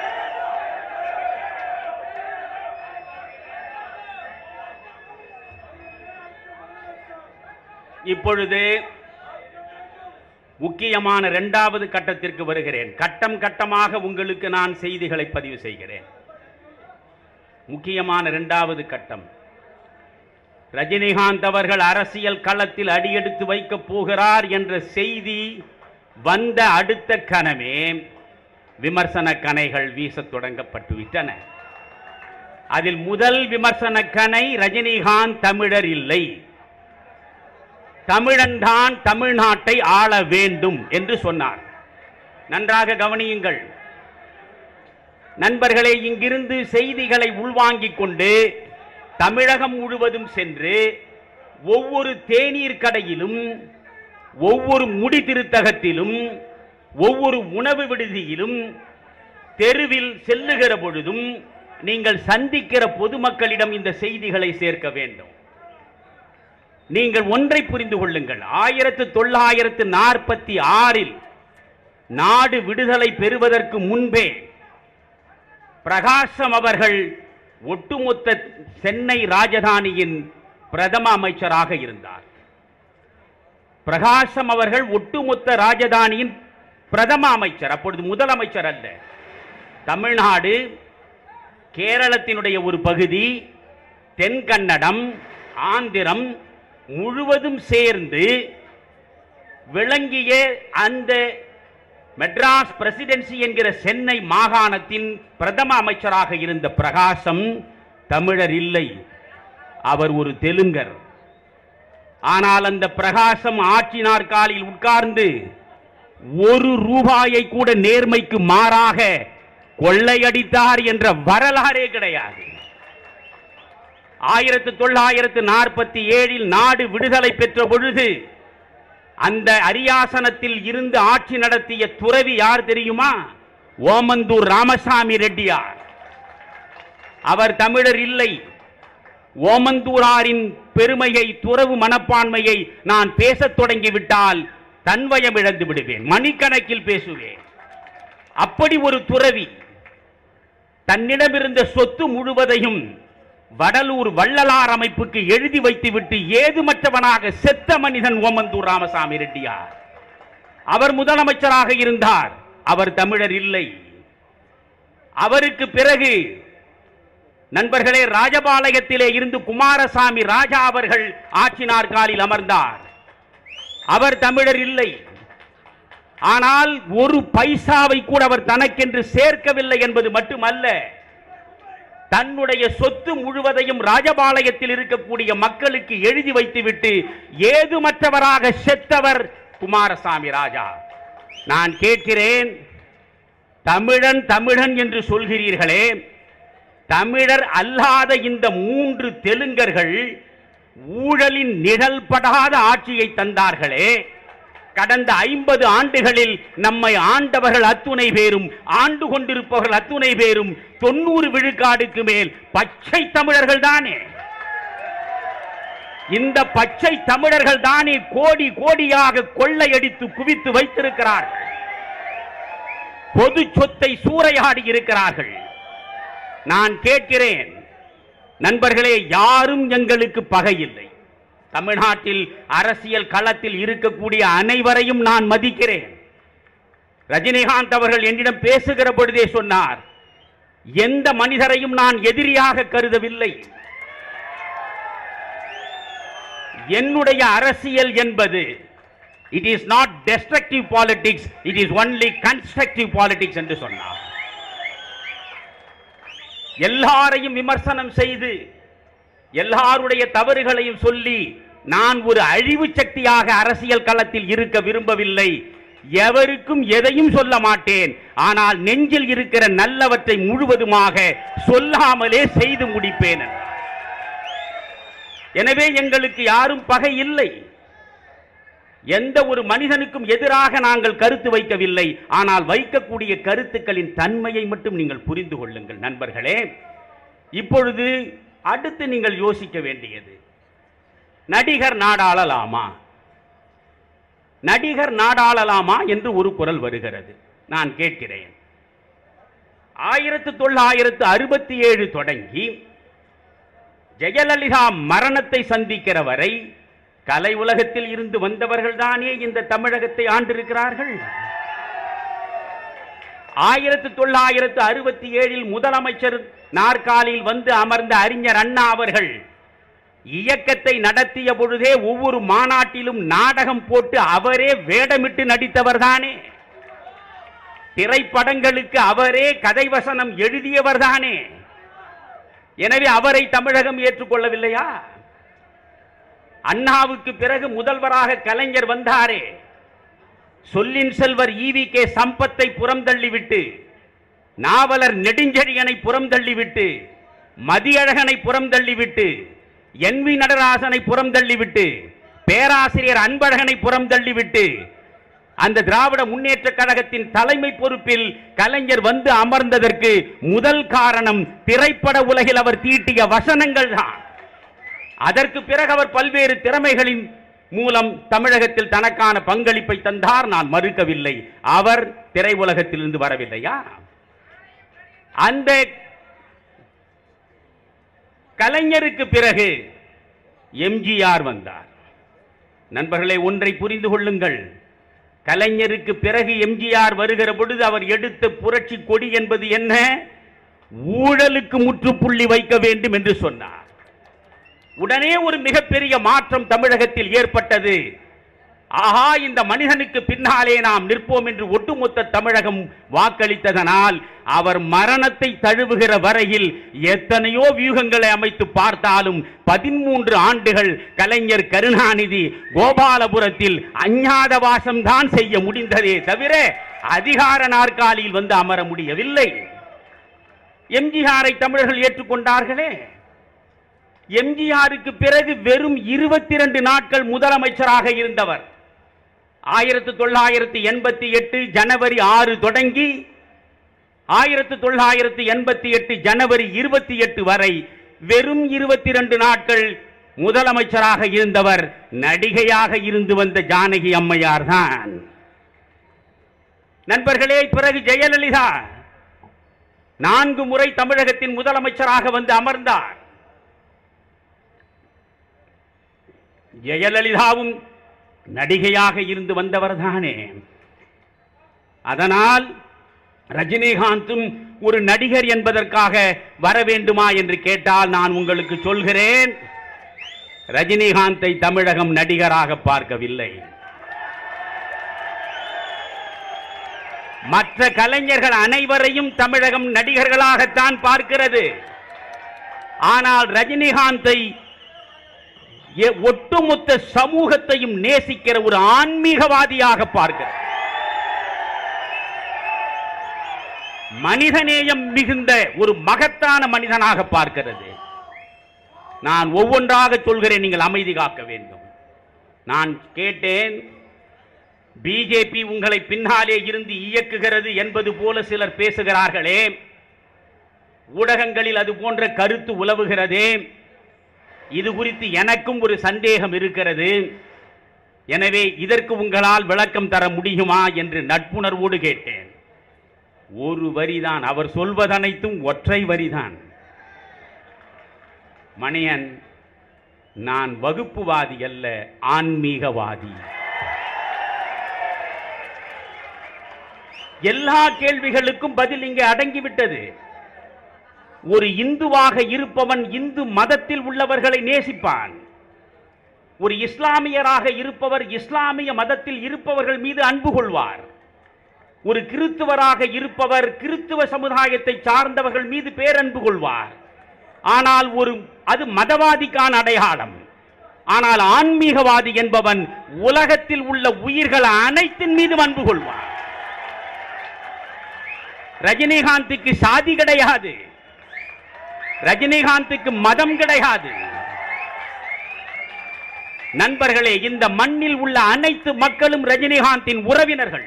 இப்பொழுது முக்கியமான இரண்டாவது கட்டத்திற்கு வருகிறேன் கட்டம் கட்டமாக உங்களுக்கு நான் செய்திகளை பதிவு செய்கிறேன் முக்கியமான இரண்டாவது கட்டம் ரஜினிகாந்த் அவர்கள் அரசியல் களத்தில் அடியெடுத்து வைக்கப் போகிறார் என்ற செய்தி வந்த அடுத்த கணமே விமர்சன கணைகள் வீசத் தொடங்கப்பட்டு விட்டன அதில் முதல் விமர்சன கணை ரஜினிகாந்த் தமிழர் இல்லை தமிழன்தான் தமிழ்நாட்டை ஆள வேண்டும் என்று சொன்னார் நன்றாக கவனியுங்கள் நண்பர்களே இங்கிருந்து செய்திகளை உள்வாங்கிக் கொண்டு தமிழகம் முழுவதும் சென்று ஒவ்வொரு தேநீர் கடையிலும் ஒவ்வொரு முடி திருத்தகத்திலும் ஒவ்வொரு உணவு விடுதியிலும் தெருவில் செல்லுகிற பொழுதும் நீங்கள் சந்திக்கிற பொதுமக்களிடம் இந்த செய்திகளை சேர்க்க வேண்டும் நீங்கள் ஒன்றை புரிந்து கொள்ளுங்கள் ஆயிரத்து தொள்ளாயிரத்து நாற்பத்தி ஆறில் நாடு விடுதலை பெறுவதற்கு முன்பே பிரகாசம் அவர்கள் ஒட்டுமொத்த சென்னை ராஜதானியின் பிரதம அமைச்சராக இருந்தார் பிரகாசம் அவர்கள் ஒட்டுமொத்த ராஜதானியின் பிரதம அமைச்சர் அப்பொழுது முதலமைச்சர் அல்ல தமிழ்நாடு கேரளத்தினுடைய ஒரு பகுதி தென்கன்னடம் ஆந்திரம் முழுவதும் சேர்ந்து விளங்கிய அந்த மெட்ராஸ் பிரசிடென்சி என்கிற சென்னை மாகாணத்தின் பிரதம அமைச்சராக இருந்த பிரகாசம் தமிழர் இல்லை அவர் ஒரு தெலுங்கர் ஆனால் அந்த பிரகாசம் ஆட்சி நாற்காலியில் உட்கார்ந்து ஒரு ரூபாயை கூட நேர்மைக்கு மாறாக கொள்ளையடித்தார் என்ற வரலாறே கிடையாது ஆயிரத்து தொள்ளாயிரத்து நாற்பத்தி ஏழில் நாடு விடுதலை பெற்ற பொழுது அந்த அரியாசனத்தில் இருந்து ஆட்சி நடத்திய துறவி யார் தெரியுமா ஓமந்தூர் ராமசாமி ரெட்டியார் அவர் தமிழர் இல்லை ஓமந்தூராரின் பெருமையை துறவு மனப்பான்மையை நான் பேசத் தொடங்கிவிட்டால் தன்வயம் இழந்து விடுவேன் மணிக்கணக்கில் பேசுவேன் அப்படி ஒரு துறவி தன்னிடமிருந்த சொத்து முழுவதையும் வடலூர் வள்ளலார் அமைப்புக்கு எழுதி வைத்துவிட்டு ஏதுமற்றவனாக செத்த மனிதன் ஓமந்தூர் ராமசாமி ரெட்டியார் அவர் முதலமைச்சராக இருந்தார் அவர் தமிழர் இல்லை அவருக்கு பிறகு நண்பர்களே ராஜபாளையத்திலே இருந்து குமாரசாமி ராஜா அவர்கள் ஆட்சி நாற்காலில் அமர்ந்தார் அவர் தமிழர் இல்லை ஆனால் ஒரு பைசாவை கூட அவர் தனக்கென்று சேர்க்கவில்லை என்பது மட்டுமல்ல தன்னுடைய சொத்து முழுவதையும் ராஜபாளையத்தில் இருக்கக்கூடிய மக்களுக்கு எழுதி வைத்துவிட்டு ஏதுமற்றவராக செத்தவர் குமாரசாமி ராஜா நான் கேட்கிறேன் தமிழன் தமிழன் என்று சொல்கிறீர்களே தமிழர் அல்லாத இந்த மூன்று தெலுங்கர்கள் ஊழலின் நிழல்படாத ஆட்சியை தந்தார்களே கடந்த ஐம்பது ஆண்டுகளில் நம்மை ஆண்டவர்கள் அத்துணை பேரும் ஆண்டு கொண்டிருப்பவர்கள் அத்துணை பேரும் தொண்ணூறு விழுக்காடுக்கு மேல் பச்சை தமிழர்கள் தானே இந்த பச்சை தமிழர்கள் தானே கோடி கோடியாக கொள்ளையடித்து குவித்து வைத்திருக்கிறார்கள் பொது சொத்தை சூறையாடி இருக்கிறார்கள் நான் கேட்கிறேன் நண்பர்களே யாரும் எங்களுக்கு பகை இல்லை தமிழ்நாட்டில் அரசியல் களத்தில் இருக்கக்கூடிய அனைவரையும் நான் மதிக்கிறேன் ரஜினிகாந்த் அவர்கள் என்னிடம் பேசுகிற பொழுதே சொன்னார் எந்த மனிதரையும் நான் எதிரியாக கருதவில்லை என்னுடைய அரசியல் என்பது it is not destructive politics it is only constructive politics என்று சொன்னார் எல்லாரையும் விமர்சனம் செய்து எல்லாருடைய தவறுகளையும் சொல்லி நான் ஒரு அழிவு சக்தியாக அரசியல் களத்தில் இருக்க விரும்பவில்லை எவருக்கும் எதையும் சொல்ல மாட்டேன் ஆனால் நெஞ்சில் இருக்கிற நல்லவற்றை முழுவதுமாக சொல்லாமலே செய்து முடிப்பேன் என்றார். எனவே எங்களுக்கு யாரும் பகை இல்லை எந்த ஒரு மனிதனுக்கும் எதிராக நாங்கள் கருத்து வைக்கவில்லை ஆனால் வைக்கக்கூடிய கருத்துக்களின் தன்மையை மட்டும் நீங்கள் புரிந்து கொள்ளுங்கள் நண்பர்களே இப்பொழுது அடுத்து நீங்கள் யோசிக்க வேண்டியது நடிகர் நாடாளலாமா நடிகர் நாடாளலாமா என்று ஒரு குரல் வருகிறது நான் கேட்கிறேன் ஆயிரத்து தொள்ளாயிரத்து அறுபத்தி ஏழு தொடங்கி ஜெயலலிதா மரணத்தை சந்திக்கிற வரை கலை உலகத்தில் இருந்து வந்தவர்கள் தானே இந்த தமிழகத்தை ஆண்டிருக்கிறார்கள் ஆயிரத்து தொள்ளாயிரத்து அறுபத்தி ஏழில் முதலமைச்சர் நாற்காலியில் வந்து அமர்ந்த அறிஞர் அண்ணா அவர்கள் இயக்கத்தை நடத்திய பொழுதே ஒவ்வொரு மாநாட்டிலும் நாடகம் போட்டு அவரே வேடமிட்டு நடித்தவர் தானே திரைப்படங்களுக்கு அவரே கதை வசனம் எழுதியவர் தானே எனவே அவரை தமிழகம் ஏற்றுக்கொள்ளவில்லையா அண்ணாவுக்கு பிறகு முதல்வராக கலைஞர் வந்தாரே சொல்லின் செல்வர் ஈவி கே சம்பத்தை புறம் தள்ளிவிட்டு நாவலர் நெடுஞ்செழியனை புறம் தள்ளிவிட்டு மதியழகனை புறம் தள்ளிவிட்டு என் வி நடராசனை புறம் தள்ளிவிட்டு பேராசிரியர் அன்பழகனை புறம் தள்ளிவிட்டு அந்த திராவிட முன்னேற்ற கழகத்தின் தலைமை பொறுப்பில் கலைஞர் வந்து அமர்ந்ததற்கு முதல் காரணம் திரைப்பட உலகில் அவர் தீட்டிய வசனங்கள் தான் அதற்கு பிறகு அவர் பல்வேறு திறமைகளின் மூலம் தமிழகத்தில் தனக்கான பங்களிப்பை தந்தார் நான் மறுக்கவில்லை அவர் திரையுலகத்திலிருந்து வரவில்லையா அந்த கலைஞருக்கு பிறகு எம்ஜிஆர் வந்தார் நண்பர்களே ஒன்றை புரிந்து கொள்ளுங்கள் கலைஞருக்கு பிறகு எம்ஜிஆர் வருகிற பொழுது அவர் எடுத்த புரட்சி கொடி என்பது என்ன ஊழலுக்கு முற்றுப்புள்ளி வைக்க வேண்டும் என்று சொன்னார் உடனே ஒரு மிகப்பெரிய மாற்றம் தமிழகத்தில் ஏற்பட்டது ஆஹா இந்த மனிதனுக்கு பின்னாலே நாம் நிற்போம் என்று ஒட்டுமொத்த தமிழகம் வாக்களித்ததனால் அவர் மரணத்தை தழுவுகிற வரையில் எத்தனையோ வியூகங்களை அமைத்து பார்த்தாலும் பதிமூன்று ஆண்டுகள் கலைஞர் கருணாநிதி கோபாலபுரத்தில் அஞ்ஞாத வாசம்தான் செய்ய முடிந்ததே தவிர அதிகார நாற்காலியில் வந்து அமர முடியவில்லை எம்ஜிஆரை தமிழர்கள் ஏற்றுக்கொண்டார்களே எம்ஜிஆருக்கு பிறகு வெறும் இருபத்தி இரண்டு நாட்கள் முதலமைச்சராக இருந்தவர் ஆயிரத்தி தொள்ளாயிரத்தி எண்பத்தி எட்டு ஜனவரி ஆறு தொடங்கி ஆயிரத்தி தொள்ளாயிரத்தி எண்பத்தி எட்டு ஜனவரி இருபத்தி எட்டு வரை வெறும் இருபத்தி இரண்டு நாட்கள் முதலமைச்சராக இருந்தவர் நடிகையாக இருந்து வந்த ஜானகி அம்மையார் தான் நண்பர்களே பிறகு ஜெயலலிதா நான்கு முறை தமிழகத்தின் முதலமைச்சராக வந்து அமர்ந்தார் ஜெயலலிதாவும் நடிகையாக இருந்து வந்தவர் தானே அதனால் ரஜினிகாந்தும் ஒரு நடிகர் என்பதற்காக வர வேண்டுமா என்று கேட்டால் நான் உங்களுக்கு சொல்கிறேன் ரஜினிகாந்தை தமிழகம் நடிகராக பார்க்கவில்லை மற்ற கலைஞர்கள் அனைவரையும் தமிழகம் நடிகர்களாகத்தான் பார்க்கிறது ஆனால் ரஜினிகாந்தை எ- ஒட்டுமொத்த சமூகத்தையும் நேசிக்கிற ஒரு ஆன்மீகவாதியாக பார்க்கிறது மனிதநேயம் மிகுந்த ஒரு மகத்தான மனிதனாக பார்க்கிறது நான் ஒவ்வொன்றாக சொல்கிறேன் நீங்கள் அமைதி காக்க வேண்டும் நான் கேட்டேன் பிஜேபி உங்களை பின்னாலே இருந்து இயக்குகிறது என்பது போல சிலர் பேசுகிறார்களே ஊடகங்களில் அது போன்ற கருத்து உலவுகிறதே இது குறித்து எனக்கும் ஒரு சந்தேகம் இருக்கிறது எனவே இதற்கு உங்களால் விளக்கம் தர முடியுமா என்று நட்புணர்வோடு கேட்டேன் ஒரு வரிதான் அவர் சொல்வதனைத்தும் ஒற்றை வரிதான் மணியன் நான் வகுப்புவாதி அல்ல ஆன்மீகவாதி எல்லா கேள்விகளுக்கும் பதில் இங்கே அடங்கிவிட்டது ஒரு இந்துவாக இருப்பவன் இந்து மதத்தில் உள்ளவர்களை நேசிப்பான் ஒரு இஸ்லாமியராக இருப்பவர் இஸ்லாமிய மதத்தில் இருப்பவர்கள் மீது அன்பு கொள்வார் ஒரு கிறித்துவராக இருப்பவர் கிறித்துவ சமுதாயத்தை சார்ந்தவர்கள் மீது பேரன்பு கொள்வார் ஆனால் ஒரு அது மதவாதிக்கான அடையாளம் ஆனால் ஆன்மீகவாதி என்பவன் உலகத்தில் உள்ள உயிர்கள் அனைத்தின் மீதும் அன்பு கொள்வார் ரஜினிகாந்துக்கு சாதி கிடையாது ரஜினிகாந்துக்கு மதம் கிடையாது நண்பர்களே இந்த மண்ணில் உள்ள அனைத்து மக்களும் ரஜினிகாந்தின் உறவினர்கள்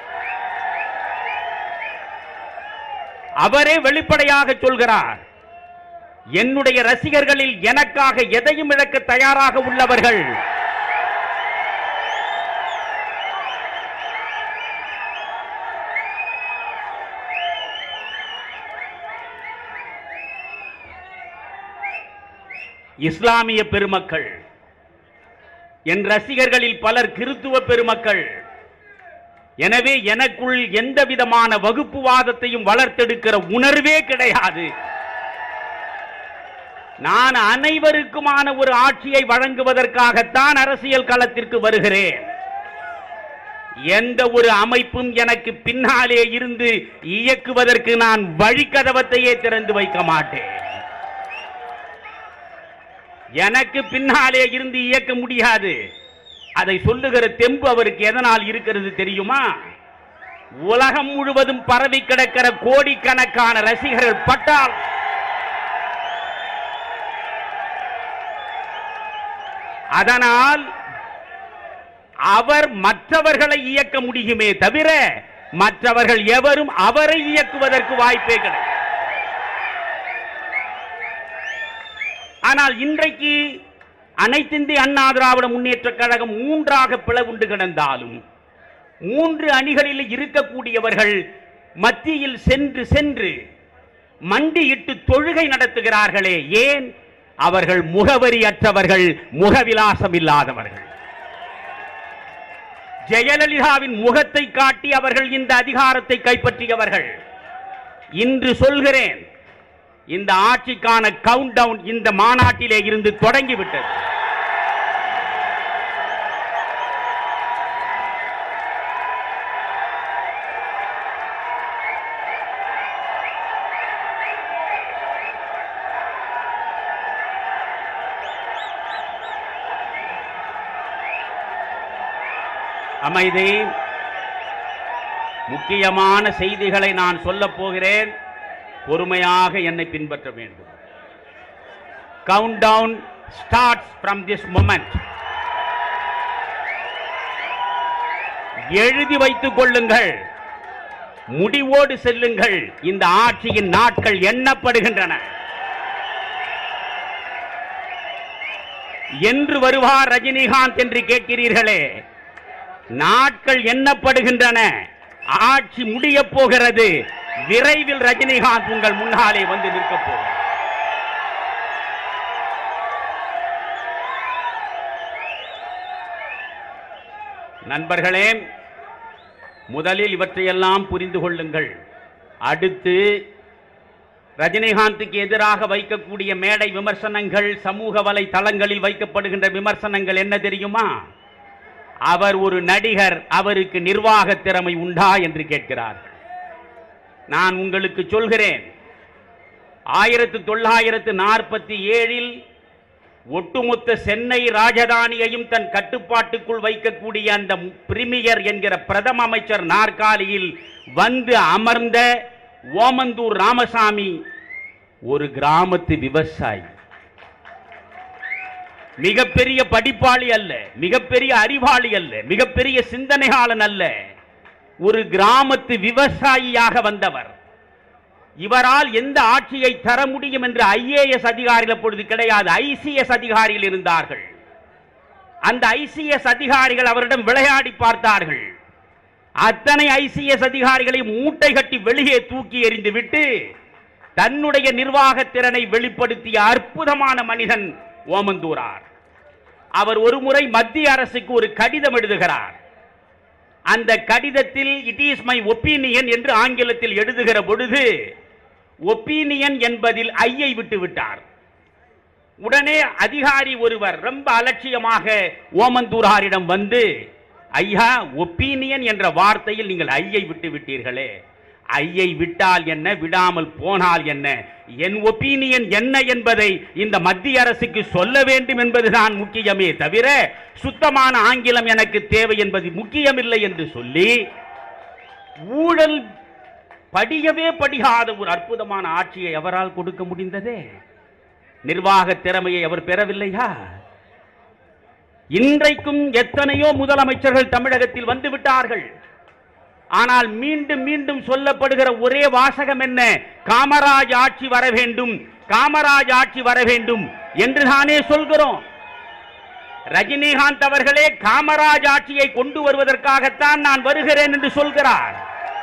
அவரே வெளிப்படையாக சொல்கிறார் என்னுடைய ரசிகர்களில் எனக்காக எதையும் இழக்க தயாராக உள்ளவர்கள் இஸ்லாமிய பெருமக்கள் என் ரசிகர்களில் பலர் கிறித்துவ பெருமக்கள் எனவே எனக்குள் எந்த விதமான வகுப்புவாதத்தையும் வளர்த்தெடுக்கிற உணர்வே கிடையாது நான் அனைவருக்குமான ஒரு ஆட்சியை வழங்குவதற்காகத்தான் அரசியல் களத்திற்கு வருகிறேன் எந்த ஒரு அமைப்பும் எனக்கு பின்னாலே இருந்து இயக்குவதற்கு நான் வழிக்கதவத்தையே திறந்து வைக்க மாட்டேன் எனக்கு பின்னாலே இருந்து இயக்க முடியாது அதை சொல்லுகிற தெம்பு அவருக்கு எதனால் இருக்கிறது தெரியுமா உலகம் முழுவதும் பரவி கிடக்கிற கோடிக்கணக்கான ரசிகர்கள் பட்டால் அதனால் அவர் மற்றவர்களை இயக்க முடியுமே தவிர மற்றவர்கள் எவரும் அவரை இயக்குவதற்கு வாய்ப்பே கிடையாது ஆனால் இன்றைக்கு அனைத்திந்திய அண்ணா திராவிட முன்னேற்ற கழகம் மூன்றாக பிளவுண்டு கிடந்தாலும் மூன்று அணிகளில் இருக்கக்கூடியவர்கள் மத்தியில் சென்று சென்று மண்டியிட்டு தொழுகை நடத்துகிறார்களே ஏன் அவர்கள் முகவரியற்றவர்கள் முகவிலாசம் இல்லாதவர்கள் ஜெயலலிதாவின் முகத்தை காட்டி அவர்கள் இந்த அதிகாரத்தை கைப்பற்றியவர்கள் இன்று சொல்கிறேன் இந்த ஆட்சிக்கான கவுண்ட் டவுன் இந்த மாநாட்டிலே இருந்து தொடங்கிவிட்டது அமைதி முக்கியமான செய்திகளை நான் சொல்லப் போகிறேன் பொறுமையாக என்னை பின்பற்ற வேண்டும் countdown starts from this moment எழுதி வைத்துக் கொள்ளுங்கள் முடிவோடு செல்லுங்கள் இந்த ஆட்சியின் நாட்கள் எண்ணப்படுகின்றன என்று வருவார் ரஜினிகாந்த் என்று கேட்கிறீர்களே நாட்கள் எண்ணப்படுகின்றன ஆட்சி முடியப் போகிறது விரைவில் ரஜினிகாந்த் உங்கள் முன்னாலே வந்து நிற்கப் போகிறார் நண்பர்களே முதலில் இவற்றையெல்லாம் புரிந்து கொள்ளுங்கள் அடுத்து ரஜினிகாந்துக்கு எதிராக வைக்கக்கூடிய மேடை விமர்சனங்கள் சமூக வலைதளங்களில் வைக்கப்படுகின்ற விமர்சனங்கள் என்ன தெரியுமா அவர் ஒரு நடிகர் அவருக்கு நிர்வாக திறமை உண்டா என்று கேட்கிறார் நான் உங்களுக்கு சொல்கிறேன் ஆயிரத்து தொள்ளாயிரத்து நாற்பத்தி ஏழில் ஒட்டுமொத்த சென்னை ராஜதானியையும் தன் கட்டுப்பாட்டுக்குள் வைக்கக்கூடிய அந்த பிரிமியர் என்கிற பிரதம அமைச்சர் நாற்காலியில் வந்து அமர்ந்த ஓமந்தூர் ராமசாமி ஒரு கிராமத்து விவசாயி மிகப்பெரிய படிப்பாளி அல்ல மிகப்பெரிய அறிவாளி அல்ல மிகப்பெரிய சிந்தனையாளன் அல்ல ஒரு கிராமத்து விவசாயியாக வந்தவர் இவரால் எந்த ஆட்சியை தர முடியும் என்று ஐஏஎஸ் அதிகாரிகள் அப்பொழுது கிடையாது ஐசிஎஸ் அதிகாரிகள் இருந்தார்கள் அந்த ஐசிஎஸ் அதிகாரிகள் அவரிடம் விளையாடி பார்த்தார்கள் அத்தனை ஐசிஎஸ் அதிகாரிகளை மூட்டை கட்டி வெளியே தூக்கி எறிந்துவிட்டு தன்னுடைய நிர்வாக திறனை வெளிப்படுத்திய அற்புதமான மனிதன் ஓமந்தூரார் அவர் ஒரு முறை மத்திய அரசுக்கு ஒரு கடிதம் எழுதுகிறார் அந்த கடிதத்தில் இட் இஸ் மை ஒப்பீனியன் என்று ஆங்கிலத்தில் எழுதுகிற பொழுது ஒப்பீனியன் என்பதில் ஐயை விட்டு விட்டார் உடனே அதிகாரி ஒருவர் ரொம்ப அலட்சியமாக ஓமந்தூராரிடம் வந்து ஐயா ஒப்பீனியன் என்ற வார்த்தையில் நீங்கள் ஐயை விட்டு விட்டீர்களே ஐயை விட்டால் என்ன விடாமல் போனால் என்ன என் ஒப்பீனியன் என்ன என்பதை இந்த மத்திய அரசுக்கு சொல்ல வேண்டும் என்பதுதான் முக்கியமே தவிர சுத்தமான ஆங்கிலம் எனக்கு தேவை என்பது முக்கியமில்லை என்று சொல்லி ஊழல் படியவே படியாத ஒரு அற்புதமான ஆட்சியை அவரால் கொடுக்க முடிந்ததே நிர்வாக திறமையை அவர் பெறவில்லையா இன்றைக்கும் எத்தனையோ முதலமைச்சர்கள் தமிழகத்தில் வந்து விட்டார்கள் ஆனால் மீண்டும் மீண்டும் சொல்லப்படுகிற ஒரே வாசகம் என்ன காமராஜ் ஆட்சி வர வேண்டும் காமராஜ் ஆட்சி வர வேண்டும் என்று தானே சொல்கிறோம் ரஜினிகாந்த் அவர்களே காமராஜ் ஆட்சியை கொண்டு வருவதற்காகத்தான் நான் வருகிறேன் என்று சொல்கிறார்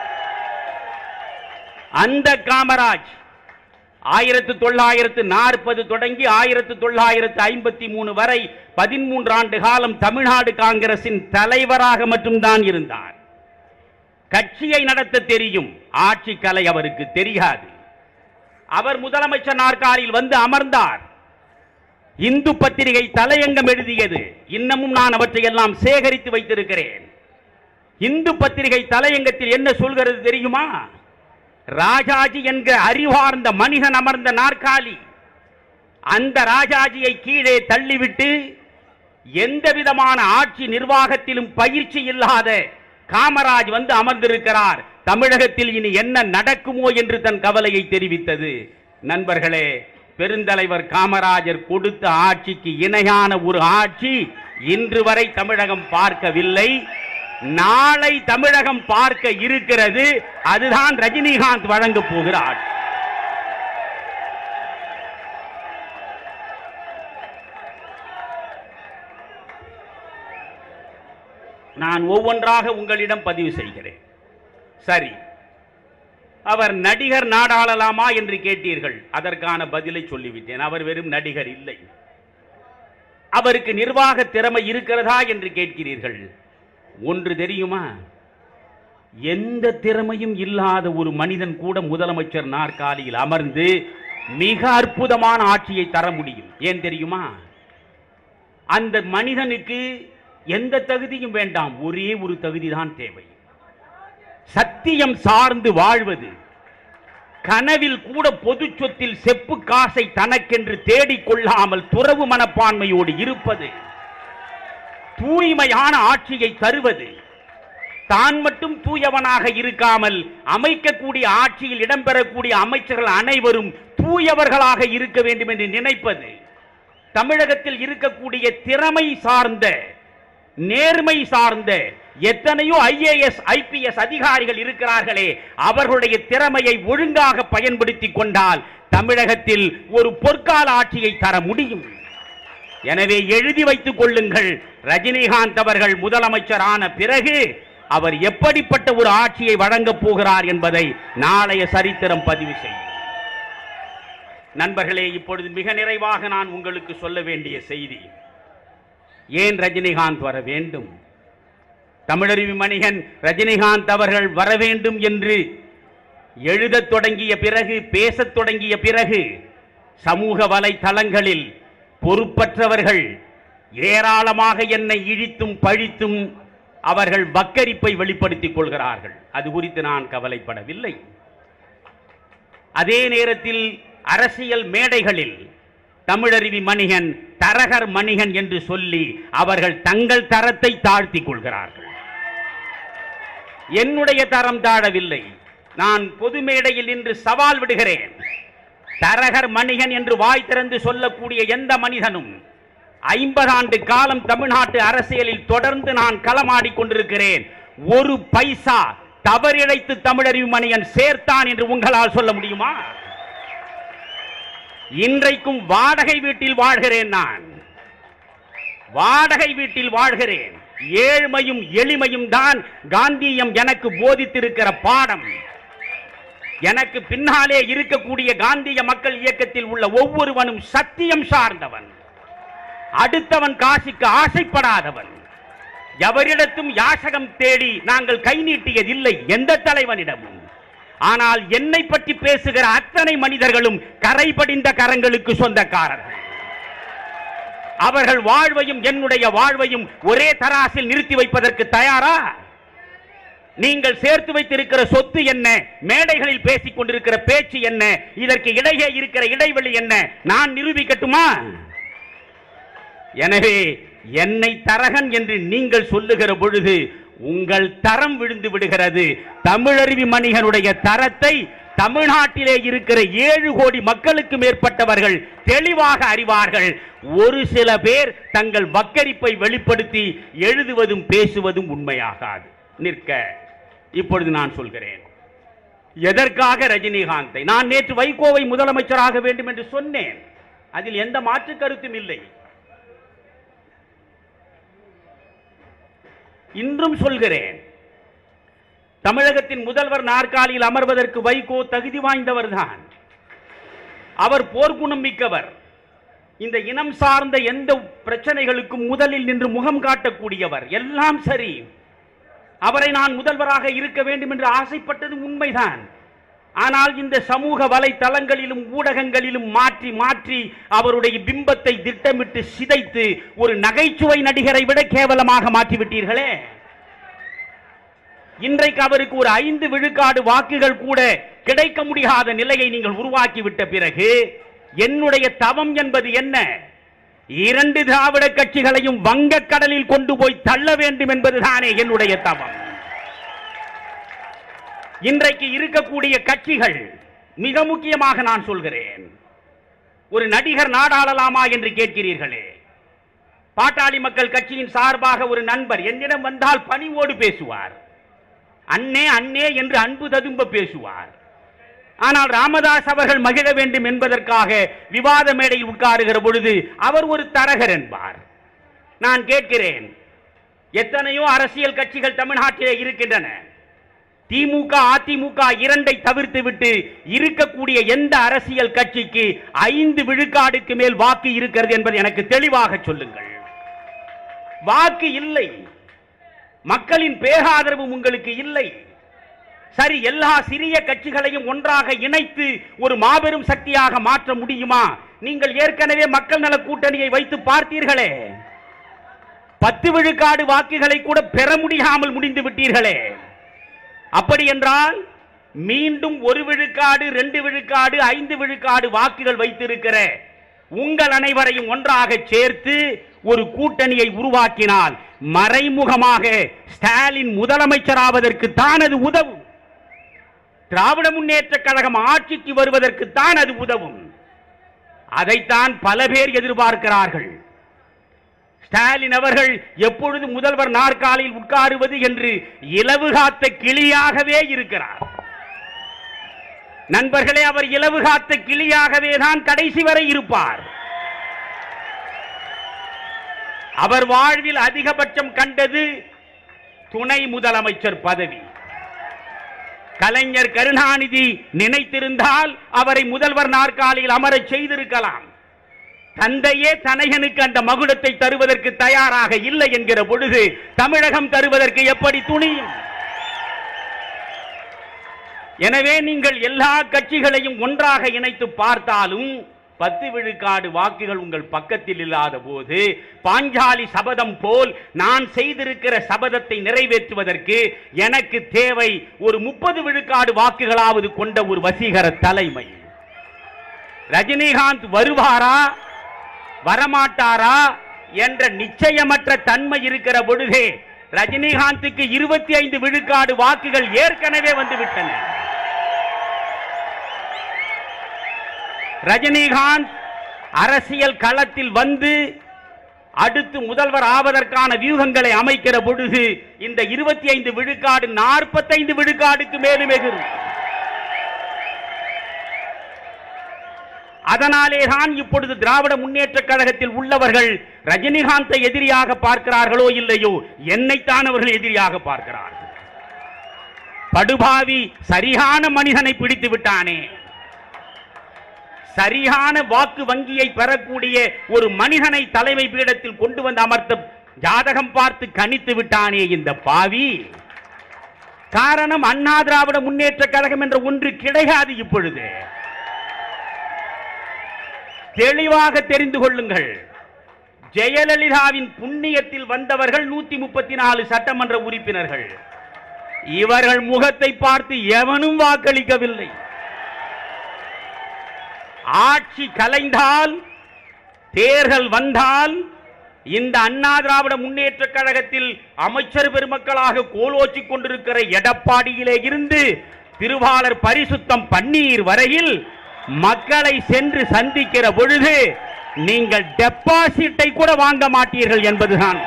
அந்த காமராஜ் ஆயிரத்து தொள்ளாயிரத்து நாற்பது தொடங்கி ஆயிரத்து தொள்ளாயிரத்து ஐம்பத்தி மூணு வரை பதிமூன்று ஆண்டு காலம் தமிழ்நாடு காங்கிரசின் தலைவராக மட்டும்தான் இருந்தார் கட்சியை நடத்த தெரியும் ஆட்சி கலை அவருக்கு தெரியாது அவர் முதலமைச்சர் நாற்காலியில் வந்து அமர்ந்தார் இந்து பத்திரிகை தலையங்கம் எழுதியது இன்னமும் நான் அவற்றையெல்லாம் சேகரித்து வைத்திருக்கிறேன் இந்து பத்திரிகை தலையங்கத்தில் என்ன சொல்கிறது தெரியுமா ராஜாஜி என்க அறிவார்ந்த மனிதன் அமர்ந்த நாற்காலி அந்த ராஜாஜியை கீழே தள்ளிவிட்டு எந்த விதமான ஆட்சி நிர்வாகத்திலும் பயிற்சி இல்லாத காமராஜ் வந்து அமர்ந்திருக்கிறார் தமிழகத்தில் இனி என்ன நடக்குமோ என்று தன் கவலையை தெரிவித்தது நண்பர்களே பெருந்தலைவர் காமராஜர் கொடுத்த ஆட்சிக்கு இணையான ஒரு ஆட்சி இன்று வரை தமிழகம் பார்க்கவில்லை நாளை தமிழகம் பார்க்க இருக்கிறது அதுதான் ரஜினிகாந்த் வழங்கப் போகிற ஆட்சி நான் ஒவ்வொன்றாக உங்களிடம் பதிவு செய்கிறேன் சரி அவர் நடிகர் நாடாளலாமா என்று கேட்டீர்கள் அதற்கான பதிலை சொல்லிவிட்டேன் அவர் வெறும் நடிகர் இல்லை அவருக்கு நிர்வாக திறமை இருக்கிறதா என்று கேட்கிறீர்கள் ஒன்று தெரியுமா எந்த திறமையும் இல்லாத ஒரு மனிதன் கூட முதலமைச்சர் நாற்காலியில் அமர்ந்து மிக அற்புதமான ஆட்சியை தர முடியும் ஏன் தெரியுமா அந்த மனிதனுக்கு எந்த தகுதியும் வேண்டாம் ஒரே ஒரு தகுதிதான் தேவை சத்தியம் சார்ந்து வாழ்வது கனவில் கூட பொது சொத்தில் செப்பு காசை தனக்கென்று தேடிக் கொள்ளாமல் துறவு மனப்பான்மையோடு இருப்பது தூய்மையான ஆட்சியை தருவது தான் மட்டும் தூயவனாக இருக்காமல் அமைக்கக்கூடிய ஆட்சியில் இடம்பெறக்கூடிய அமைச்சர்கள் அனைவரும் தூயவர்களாக இருக்க வேண்டும் என்று நினைப்பது தமிழகத்தில் இருக்கக்கூடிய திறமை சார்ந்த நேர்மை சார்ந்த எத்தனையோ ஐஏஎஸ் ஐபிஎஸ் அதிகாரிகள் இருக்கிறார்களே அவர்களுடைய திறமையை ஒழுங்காக பயன்படுத்தி கொண்டால் தமிழகத்தில் ஒரு பொற்கால ஆட்சியை தர முடியும் எனவே எழுதி வைத்துக் கொள்ளுங்கள் ரஜினிகாந்த் அவர்கள் முதலமைச்சரான பிறகு அவர் எப்படிப்பட்ட ஒரு ஆட்சியை வழங்கப் போகிறார் என்பதை நாளைய சரித்திரம் பதிவு செய்யும் நண்பர்களே இப்பொழுது மிக நிறைவாக நான் உங்களுக்கு சொல்ல வேண்டிய செய்தி ஏன் ரஜினிகாந்த் வர வேண்டும் தமிழருவி மணிகன் ரஜினிகாந்த் அவர்கள் வர வேண்டும் என்று எழுதத் தொடங்கிய பிறகு பேசத் தொடங்கிய பிறகு சமூக வலைத்தளங்களில் பொறுப்பற்றவர்கள் ஏராளமாக என்னை இழித்தும் பழித்தும் அவர்கள் வக்கரிப்பை வெளிப்படுத்திக் கொள்கிறார்கள் அது குறித்து நான் கவலைப்படவில்லை அதே நேரத்தில் அரசியல் மேடைகளில் தமிழருவி மணிகன் தரகர் மணிகன் என்று சொல்லி அவர்கள் தங்கள் தரத்தை தாழ்த்திக் கொள்கிறார்கள் என்னுடைய தரம் தாழவில்லை நான் பொது மேடையில் நின்று சவால் விடுகிறேன் தரகர் மணிகன் என்று வாய் திறந்து சொல்லக்கூடிய எந்த மனிதனும் ஐம்பது ஆண்டு காலம் தமிழ்நாட்டு அரசியலில் தொடர்ந்து நான் களமாடிக் கொண்டிருக்கிறேன் ஒரு பைசா தவறிழைத்து தமிழறிவு மணியன் சேர்த்தான் என்று உங்களால் சொல்ல முடியுமா இன்றைக்கும் வாடகை வீட்டில் வாழ்கிறேன் நான் வாடகை வீட்டில் வாழ்கிறேன் ஏழ்மையும் எளிமையும் தான் காந்தியம் எனக்கு போதித்திருக்கிற பாடம் எனக்கு பின்னாலே இருக்கக்கூடிய காந்திய மக்கள் இயக்கத்தில் உள்ள ஒவ்வொருவனும் சத்தியம் சார்ந்தவன் அடுத்தவன் காசுக்கு ஆசைப்படாதவன் எவரிடத்தும் யாசகம் தேடி நாங்கள் கை நீட்டியதில்லை எந்த தலைவனிடமும் ஆனால் என்னை பற்றி பேசுகிற அத்தனை மனிதர்களும் கரை படிந்த கரங்களுக்கு சொந்தக்காரர்கள் அவர்கள் வாழ்வையும் என்னுடைய வாழ்வையும் ஒரே தராசில் நிறுத்தி வைப்பதற்கு தயாரா நீங்கள் சேர்த்து வைத்திருக்கிற சொத்து என்ன மேடைகளில் பேசிக் கொண்டிருக்கிற பேச்சு என்ன இதற்கு இடையே இருக்கிற இடைவெளி என்ன நான் நிரூபிக்கட்டுமா எனவே என்னை தரகன் என்று நீங்கள் சொல்லுகிற பொழுது உங்கள் தரம் விழுந்து விடுகிறது தமிழருவி மணிகனுடைய தரத்தை தமிழ்நாட்டிலே இருக்கிற ஏழு கோடி மக்களுக்கு மேற்பட்டவர்கள் தெளிவாக அறிவார்கள் ஒரு சில பேர் தங்கள் வக்கரிப்பை வெளிப்படுத்தி எழுதுவதும் பேசுவதும் உண்மையாகாது நிற்க இப்பொழுது நான் சொல்கிறேன் எதற்காக ரஜினிகாந்தை நான் நேற்று வைகோவை முதலமைச்சராக வேண்டும் என்று சொன்னேன் அதில் எந்த மாற்று கருத்தும் இல்லை இன்றும் சொல்கிறேன் தமிழகத்தின் முதல்வர் நாற்காலியில் அமர்வதற்கு வைகோ தகுதி வாய்ந்தவர்தான் அவர் போர்க்குணம் மிக்கவர் இந்த இனம் சார்ந்த எந்த பிரச்சனைகளுக்கும் முதலில் நின்று முகம் காட்டக்கூடியவர் எல்லாம் சரி அவரை நான் முதல்வராக இருக்க வேண்டும் என்று ஆசைப்பட்டது உண்மைதான் ஆனால் இந்த சமூக வலைத்தளங்களிலும் ஊடகங்களிலும் மாற்றி மாற்றி அவருடைய பிம்பத்தை திட்டமிட்டு சிதைத்து ஒரு நகைச்சுவை நடிகரை விட கேவலமாக மாற்றிவிட்டீர்களே இன்றைக்கு அவருக்கு ஒரு ஐந்து விழுக்காடு வாக்குகள் கூட கிடைக்க முடியாத நிலையை நீங்கள் உருவாக்கிவிட்ட பிறகு என்னுடைய தவம் என்பது என்ன இரண்டு திராவிட கட்சிகளையும் வங்கக்கடலில் கொண்டு போய் தள்ள வேண்டும் என்பதுதானே என்னுடைய தவம் இன்றைக்கு இருக்கக்கூடிய கட்சிகள் மிக முக்கியமாக நான் சொல்கிறேன் ஒரு நடிகர் நாடாளலாமா என்று கேட்கிறீர்களே பாட்டாளி மக்கள் கட்சியின் சார்பாக ஒரு நண்பர் என்னிடம் வந்தால் பணிவோடு பேசுவார் அண்ணே அண்ணே என்று அன்பு ததும்ப பேசுவார் ஆனால் ராமதாஸ் அவர்கள் மகிழ வேண்டும் என்பதற்காக விவாத மேடையில் உட்காருகிற பொழுது அவர் ஒரு தரகர் என்பார் நான் கேட்கிறேன் எத்தனையோ அரசியல் கட்சிகள் தமிழ்நாட்டிலே இருக்கின்றன திமுக அதிமுக இரண்டை தவிர்த்து விட்டு இருக்கக்கூடிய எந்த அரசியல் கட்சிக்கு ஐந்து விழுக்காடுக்கு மேல் வாக்கு இருக்கிறது என்பதை எனக்கு தெளிவாக சொல்லுங்கள் வாக்கு இல்லை மக்களின் பேராதரவு உங்களுக்கு இல்லை சரி எல்லா சிறிய கட்சிகளையும் ஒன்றாக இணைத்து ஒரு மாபெரும் சக்தியாக மாற்ற முடியுமா நீங்கள் ஏற்கனவே மக்கள் நல கூட்டணியை வைத்து பார்த்தீர்களே பத்து விழுக்காடு வாக்குகளை கூட பெற முடியாமல் முடிந்து விட்டீர்களே அப்படி என்றால் மீண்டும் ஒரு விழுக்காடு ரெண்டு விழுக்காடு ஐந்து விழுக்காடு வாக்குகள் வைத்திருக்கிற உங்கள் அனைவரையும் ஒன்றாக சேர்த்து ஒரு கூட்டணியை உருவாக்கினால் மறைமுகமாக ஸ்டாலின் முதலமைச்சராவதற்கு தான் அது உதவும் திராவிட முன்னேற்ற கழகம் ஆட்சிக்கு வருவதற்கு தான் அது உதவும் அதைத்தான் பல பேர் எதிர்பார்க்கிறார்கள் ஸ்டாலின் அவர்கள் எப்பொழுது முதல்வர் நாற்காலியில் உட்காருவது என்று இலவு காத்த கிளியாகவே இருக்கிறார் நண்பர்களே அவர் இலவு காத்த கிளியாகவே தான் கடைசி வரை இருப்பார் அவர் வாழ்வில் அதிகபட்சம் கண்டது துணை முதலமைச்சர் பதவி கலைஞர் கருணாநிதி நினைத்திருந்தால் அவரை முதல்வர் நாற்காலியில் அமரச் செய்திருக்கலாம் தந்தையே தனையனுக்கு அந்த மகுடத்தை தருவதற்கு தயாராக இல்லை என்கிற பொழுது தமிழகம் தருவதற்கு எப்படி துணியும் எனவே நீங்கள் எல்லா கட்சிகளையும் ஒன்றாக இணைத்து பார்த்தாலும் பத்து விழுக்காடு வாக்குகள் உங்கள் பக்கத்தில் இல்லாத போது பாஞ்சாலி சபதம் போல் நான் செய்திருக்கிற சபதத்தை நிறைவேற்றுவதற்கு எனக்கு தேவை ஒரு முப்பது விழுக்காடு வாக்குகளாவது கொண்ட ஒரு வசீகர தலைமை ரஜினிகாந்த் வருவாரா வரமாட்டாரா என்ற நிச்சயமற்ற தன்மை இருக்கிற பொழுதே ரஜினிகாந்துக்கு இருபத்தி ஐந்து விழுக்காடு வாக்குகள் ஏற்கனவே வந்துவிட்டன ரஜினிகாந்த் அரசியல் களத்தில் வந்து அடுத்து முதல்வர் ஆவதற்கான வியூகங்களை அமைக்கிற பொழுது இந்த இருபத்தி ஐந்து விழுக்காடு நாற்பத்தைந்து விழுக்காடுக்கு மேலும் எகிரும் அதனாலே தான் இப்பொழுது திராவிட முன்னேற்ற கழகத்தில் உள்ளவர்கள் ரஜினிகாந்தை எதிரியாக பார்க்கிறார்களோ இல்லையோ என்னைத்தான் அவர்கள் எதிரியாக பார்க்கிறார்கள் படுபாவி சரியான மனிதனை பிடித்து விட்டானே சரியான வாக்கு வங்கியை பெறக்கூடிய ஒரு மனிதனை தலைமை பீடத்தில் கொண்டு வந்து அமர்த்த ஜாதகம் பார்த்து கணித்து விட்டானே இந்த பாவி காரணம் அண்ணா திராவிட முன்னேற்ற கழகம் என்ற ஒன்று கிடையாது இப்பொழுது தெளிவாக தெரிந்து கொள்ளுங்கள் ஜெயலலிதாவின் புண்ணியத்தில் வந்தவர்கள் நூத்தி முப்பத்தி நாலு சட்டமன்ற உறுப்பினர்கள் இவர்கள் முகத்தை பார்த்து எவனும் வாக்களிக்கவில்லை ஆட்சி கலைந்தால் தேர்தல் வந்தால் இந்த அண்ணா திராவிட முன்னேற்ற கழகத்தில் அமைச்சர் பெருமக்களாக கோலோச்சிக் கொண்டிருக்கிற எடப்பாடியிலே இருந்து திருவாளர் பரிசுத்தம் பன்னீர் வரையில் மக்களை சென்று சந்திக்கிற பொழுது நீங்கள் டெபாசிட்டை கூட வாங்க மாட்டீர்கள் என்பதுதான்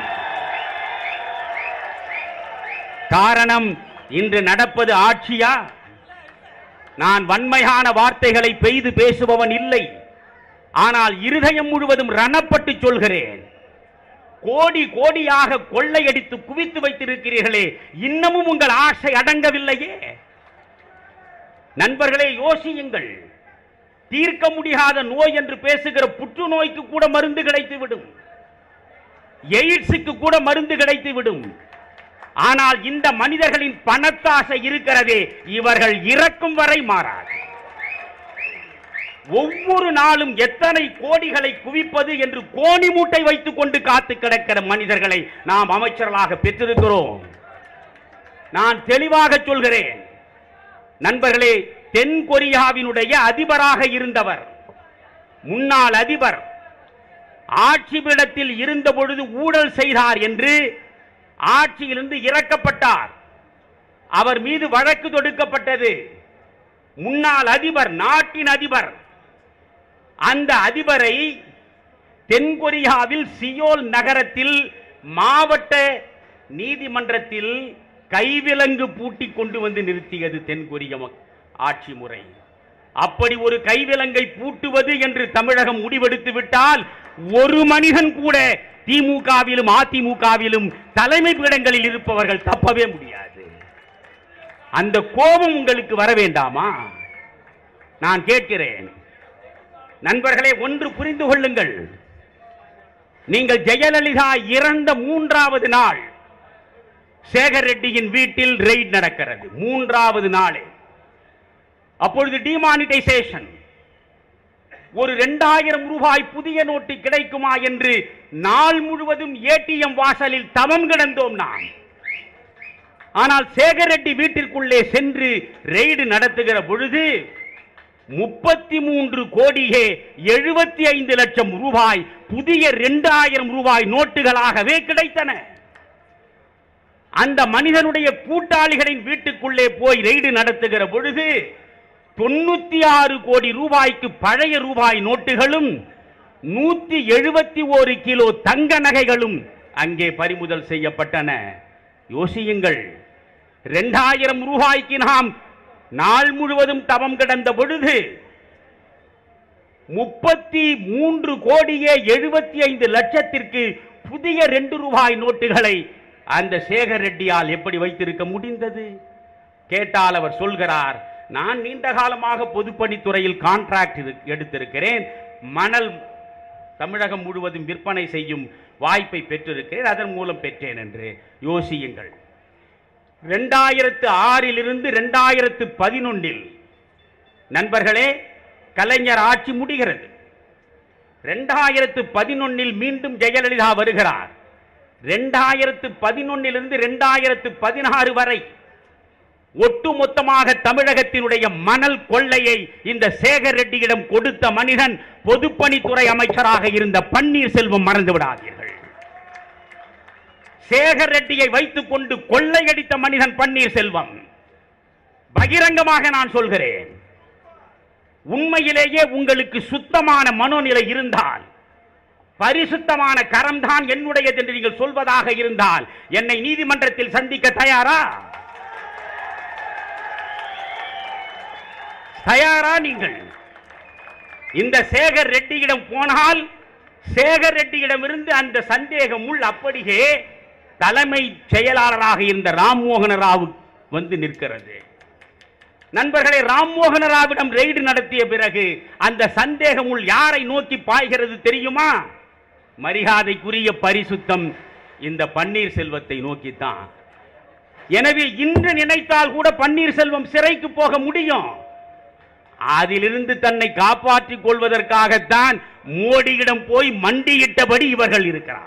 காரணம் இன்று நடப்பது ஆட்சியா நான் வன்மையான வார்த்தைகளை பெய்து பேசுபவன் இல்லை ஆனால் இருதயம் முழுவதும் ரணப்பட்டு சொல்கிறேன் கோடி கோடியாக கொள்ளையடித்து குவித்து வைத்திருக்கிறீர்களே இன்னமும் உங்கள் ஆசை அடங்கவில்லையே நண்பர்களே யோசியுங்கள் தீர்க்க முடியாத நோய் என்று பேசுகிற புற்றுநோய்க்கு கூட மருந்து கிடைத்து விடும் எய்ட்ஸுக்கு கூட மருந்து கிடைத்து விடும் ஆனால் இந்த மனிதர்களின் பணத்தாசை இருக்கிறதே இவர்கள் இறக்கும் வரை மாறாது ஒவ்வொரு நாளும் எத்தனை கோடிகளை குவிப்பது என்று கோணி மூட்டை வைத்துக் கொண்டு காத்து கிடக்கிற மனிதர்களை நாம் அமைச்சர்களாக பெற்றிருக்கிறோம் நான் தெளிவாக சொல்கிறேன் நண்பர்களே தென் கொரியாவினுடைய அதிபராக இருந்தவர் முன்னாள் அதிபர் ஆட்சி பீடத்தில் இருந்த பொழுது ஊழல் செய்தார் என்று ஆட்சியிலிருந்து இறக்கப்பட்டார் அவர் மீது வழக்கு தொடுக்கப்பட்டது முன்னாள் அதிபர் நாட்டின் அதிபர் அந்த அதிபரை தென்கொரியாவில் சியோல் நகரத்தில் மாவட்ட நீதிமன்றத்தில் கைவிலங்கு பூட்டி கொண்டு வந்து நிறுத்தியது தென்கொரிய மக்- ஆட்சி முறை அப்படி ஒரு கைவிலங்கை பூட்டுவது என்று தமிழகம் முடிவெடுத்து விட்டால் ஒரு மனிதன் கூட திமுகவிலும் அதிமுகவிலும் தலைமை பீடங்களில் இருப்பவர்கள் தப்பவே முடியாது அந்த கோபம் உங்களுக்கு வர வேண்டாமா நான் கேட்கிறேன் நண்பர்களே ஒன்று புரிந்து கொள்ளுங்கள் நீங்கள் ஜெயலலிதா இறந்த மூன்றாவது நாள் சேகர் ரெட்டியின் வீட்டில் ரெய்ட் நடக்கிறது மூன்றாவது நாளே அப்பொழுது டிமானிட்டைசேஷன் ஒரு இரண்டாயிரம் ரூபாய் புதிய நோட்டு கிடைக்குமா என்று நாள் முழுவதும் ஏடிஎம் வாசலில் தவம் கிடந்தோம் நாம் ஆனால் சேகர் ரெட்டி வீட்டிற்குள்ளே சென்று ரெய்டு நடத்துகிற பொழுது முப்பத்தி மூன்று கோடியே எழுபத்தி ஐந்து லட்சம் ரூபாய் புதிய இரண்டாயிரம் ரூபாய் நோட்டுகளாகவே கிடைத்தன அந்த மனிதனுடைய கூட்டாளிகளின் வீட்டுக்குள்ளே போய் ரெய்டு நடத்துகிற பொழுது தொண்ணூத்தி ஆறு கோடி ரூபாய்க்கு பழைய ரூபாய் நோட்டுகளும் நூத்தி எழுபத்தி ஒரு கிலோ தங்க நகைகளும் அங்கே பறிமுதல் செய்யப்பட்டன யோசியுங்கள் இரண்டாயிரம் ரூபாய்க்கு நாம் நாள் முழுவதும் தவம் கிடந்த பொழுது முப்பத்தி மூன்று கோடியே எழுபத்தி ஐந்து லட்சத்திற்கு புதிய ரெண்டு ரூபாய் நோட்டுகளை அந்த சேகர் ரெட்டியால் எப்படி வைத்திருக்க முடிந்தது கேட்டால் அவர் சொல்கிறார் நான் நீண்ட காலமாக பொதுப்பணித்துறையில் கான்ட்ராக்ட் எடுத்திருக்கிறேன் மணல் தமிழகம் முழுவதும் விற்பனை செய்யும் வாய்ப்பை பெற்றிருக்கிறேன் அதன் மூலம் பெற்றேன் என்று யோசியுங்கள் ரெண்டாயிரத்து ஆறிலிருந்து ரெண்டாயிரத்து பதினொன்றில் நண்பர்களே கலைஞர் ஆட்சி முடிகிறது ரெண்டாயிரத்து பதினொன்னில் மீண்டும் ஜெயலலிதா வருகிறார் ரெண்டாயிரத்து பதினொன்னிலிருந்து ரெண்டாயிரத்து பதினாறு வரை ஒட்டுமொத்தமாக தமிழகத்தினுடைய மணல் கொள்ளையை இந்த சேகர் ரெட்டியிடம் கொடுத்த மனிதன் பொதுப்பணித்துறை அமைச்சராக இருந்த பன்னீர்செல்வம் மறந்து விடாதீர்கள் சேகர் ரெட்டியை வைத்துக் கொண்டு கொள்ளையடித்த மனிதன் பன்னீர்செல்வம் பகிரங்கமாக நான் சொல்கிறேன் உண்மையிலேயே உங்களுக்கு சுத்தமான மனோநிலை இருந்தால் பரிசுத்தமான கரம்தான் என்னுடையது என்று நீங்கள் சொல்வதாக இருந்தால் என்னை நீதிமன்றத்தில் சந்திக்க தயாரா தயாரா நீங்கள் இந்த சேகர் ரெட்டியிடம் போனால் சேகர் ரெட்டியிடமிருந்து அந்த சந்தேகம் உள் அப்படியே தலைமை செயலாளராக இருந்த ராம்மோகன ராவ் வந்து நிற்கிறது நண்பர்களே ராம்மோகன ராவிடம் ரெய்டு நடத்திய பிறகு அந்த சந்தேகம் உள் யாரை நோக்கி பாய்கிறது தெரியுமா மரியாதைக்குரிய பரிசுத்தம் இந்த பன்னீர்செல்வத்தை நோக்கித்தான் எனவே இன்று நினைத்தால் கூட பன்னீர்செல்வம் சிறைக்கு போக முடியும் அதிலிருந்து தன்னை காப்பாற்றிக் கொள்வதற்காகத்தான் மோடியிடம் போய் மண்டியிட்டபடி இவர்கள் இருக்கிறார்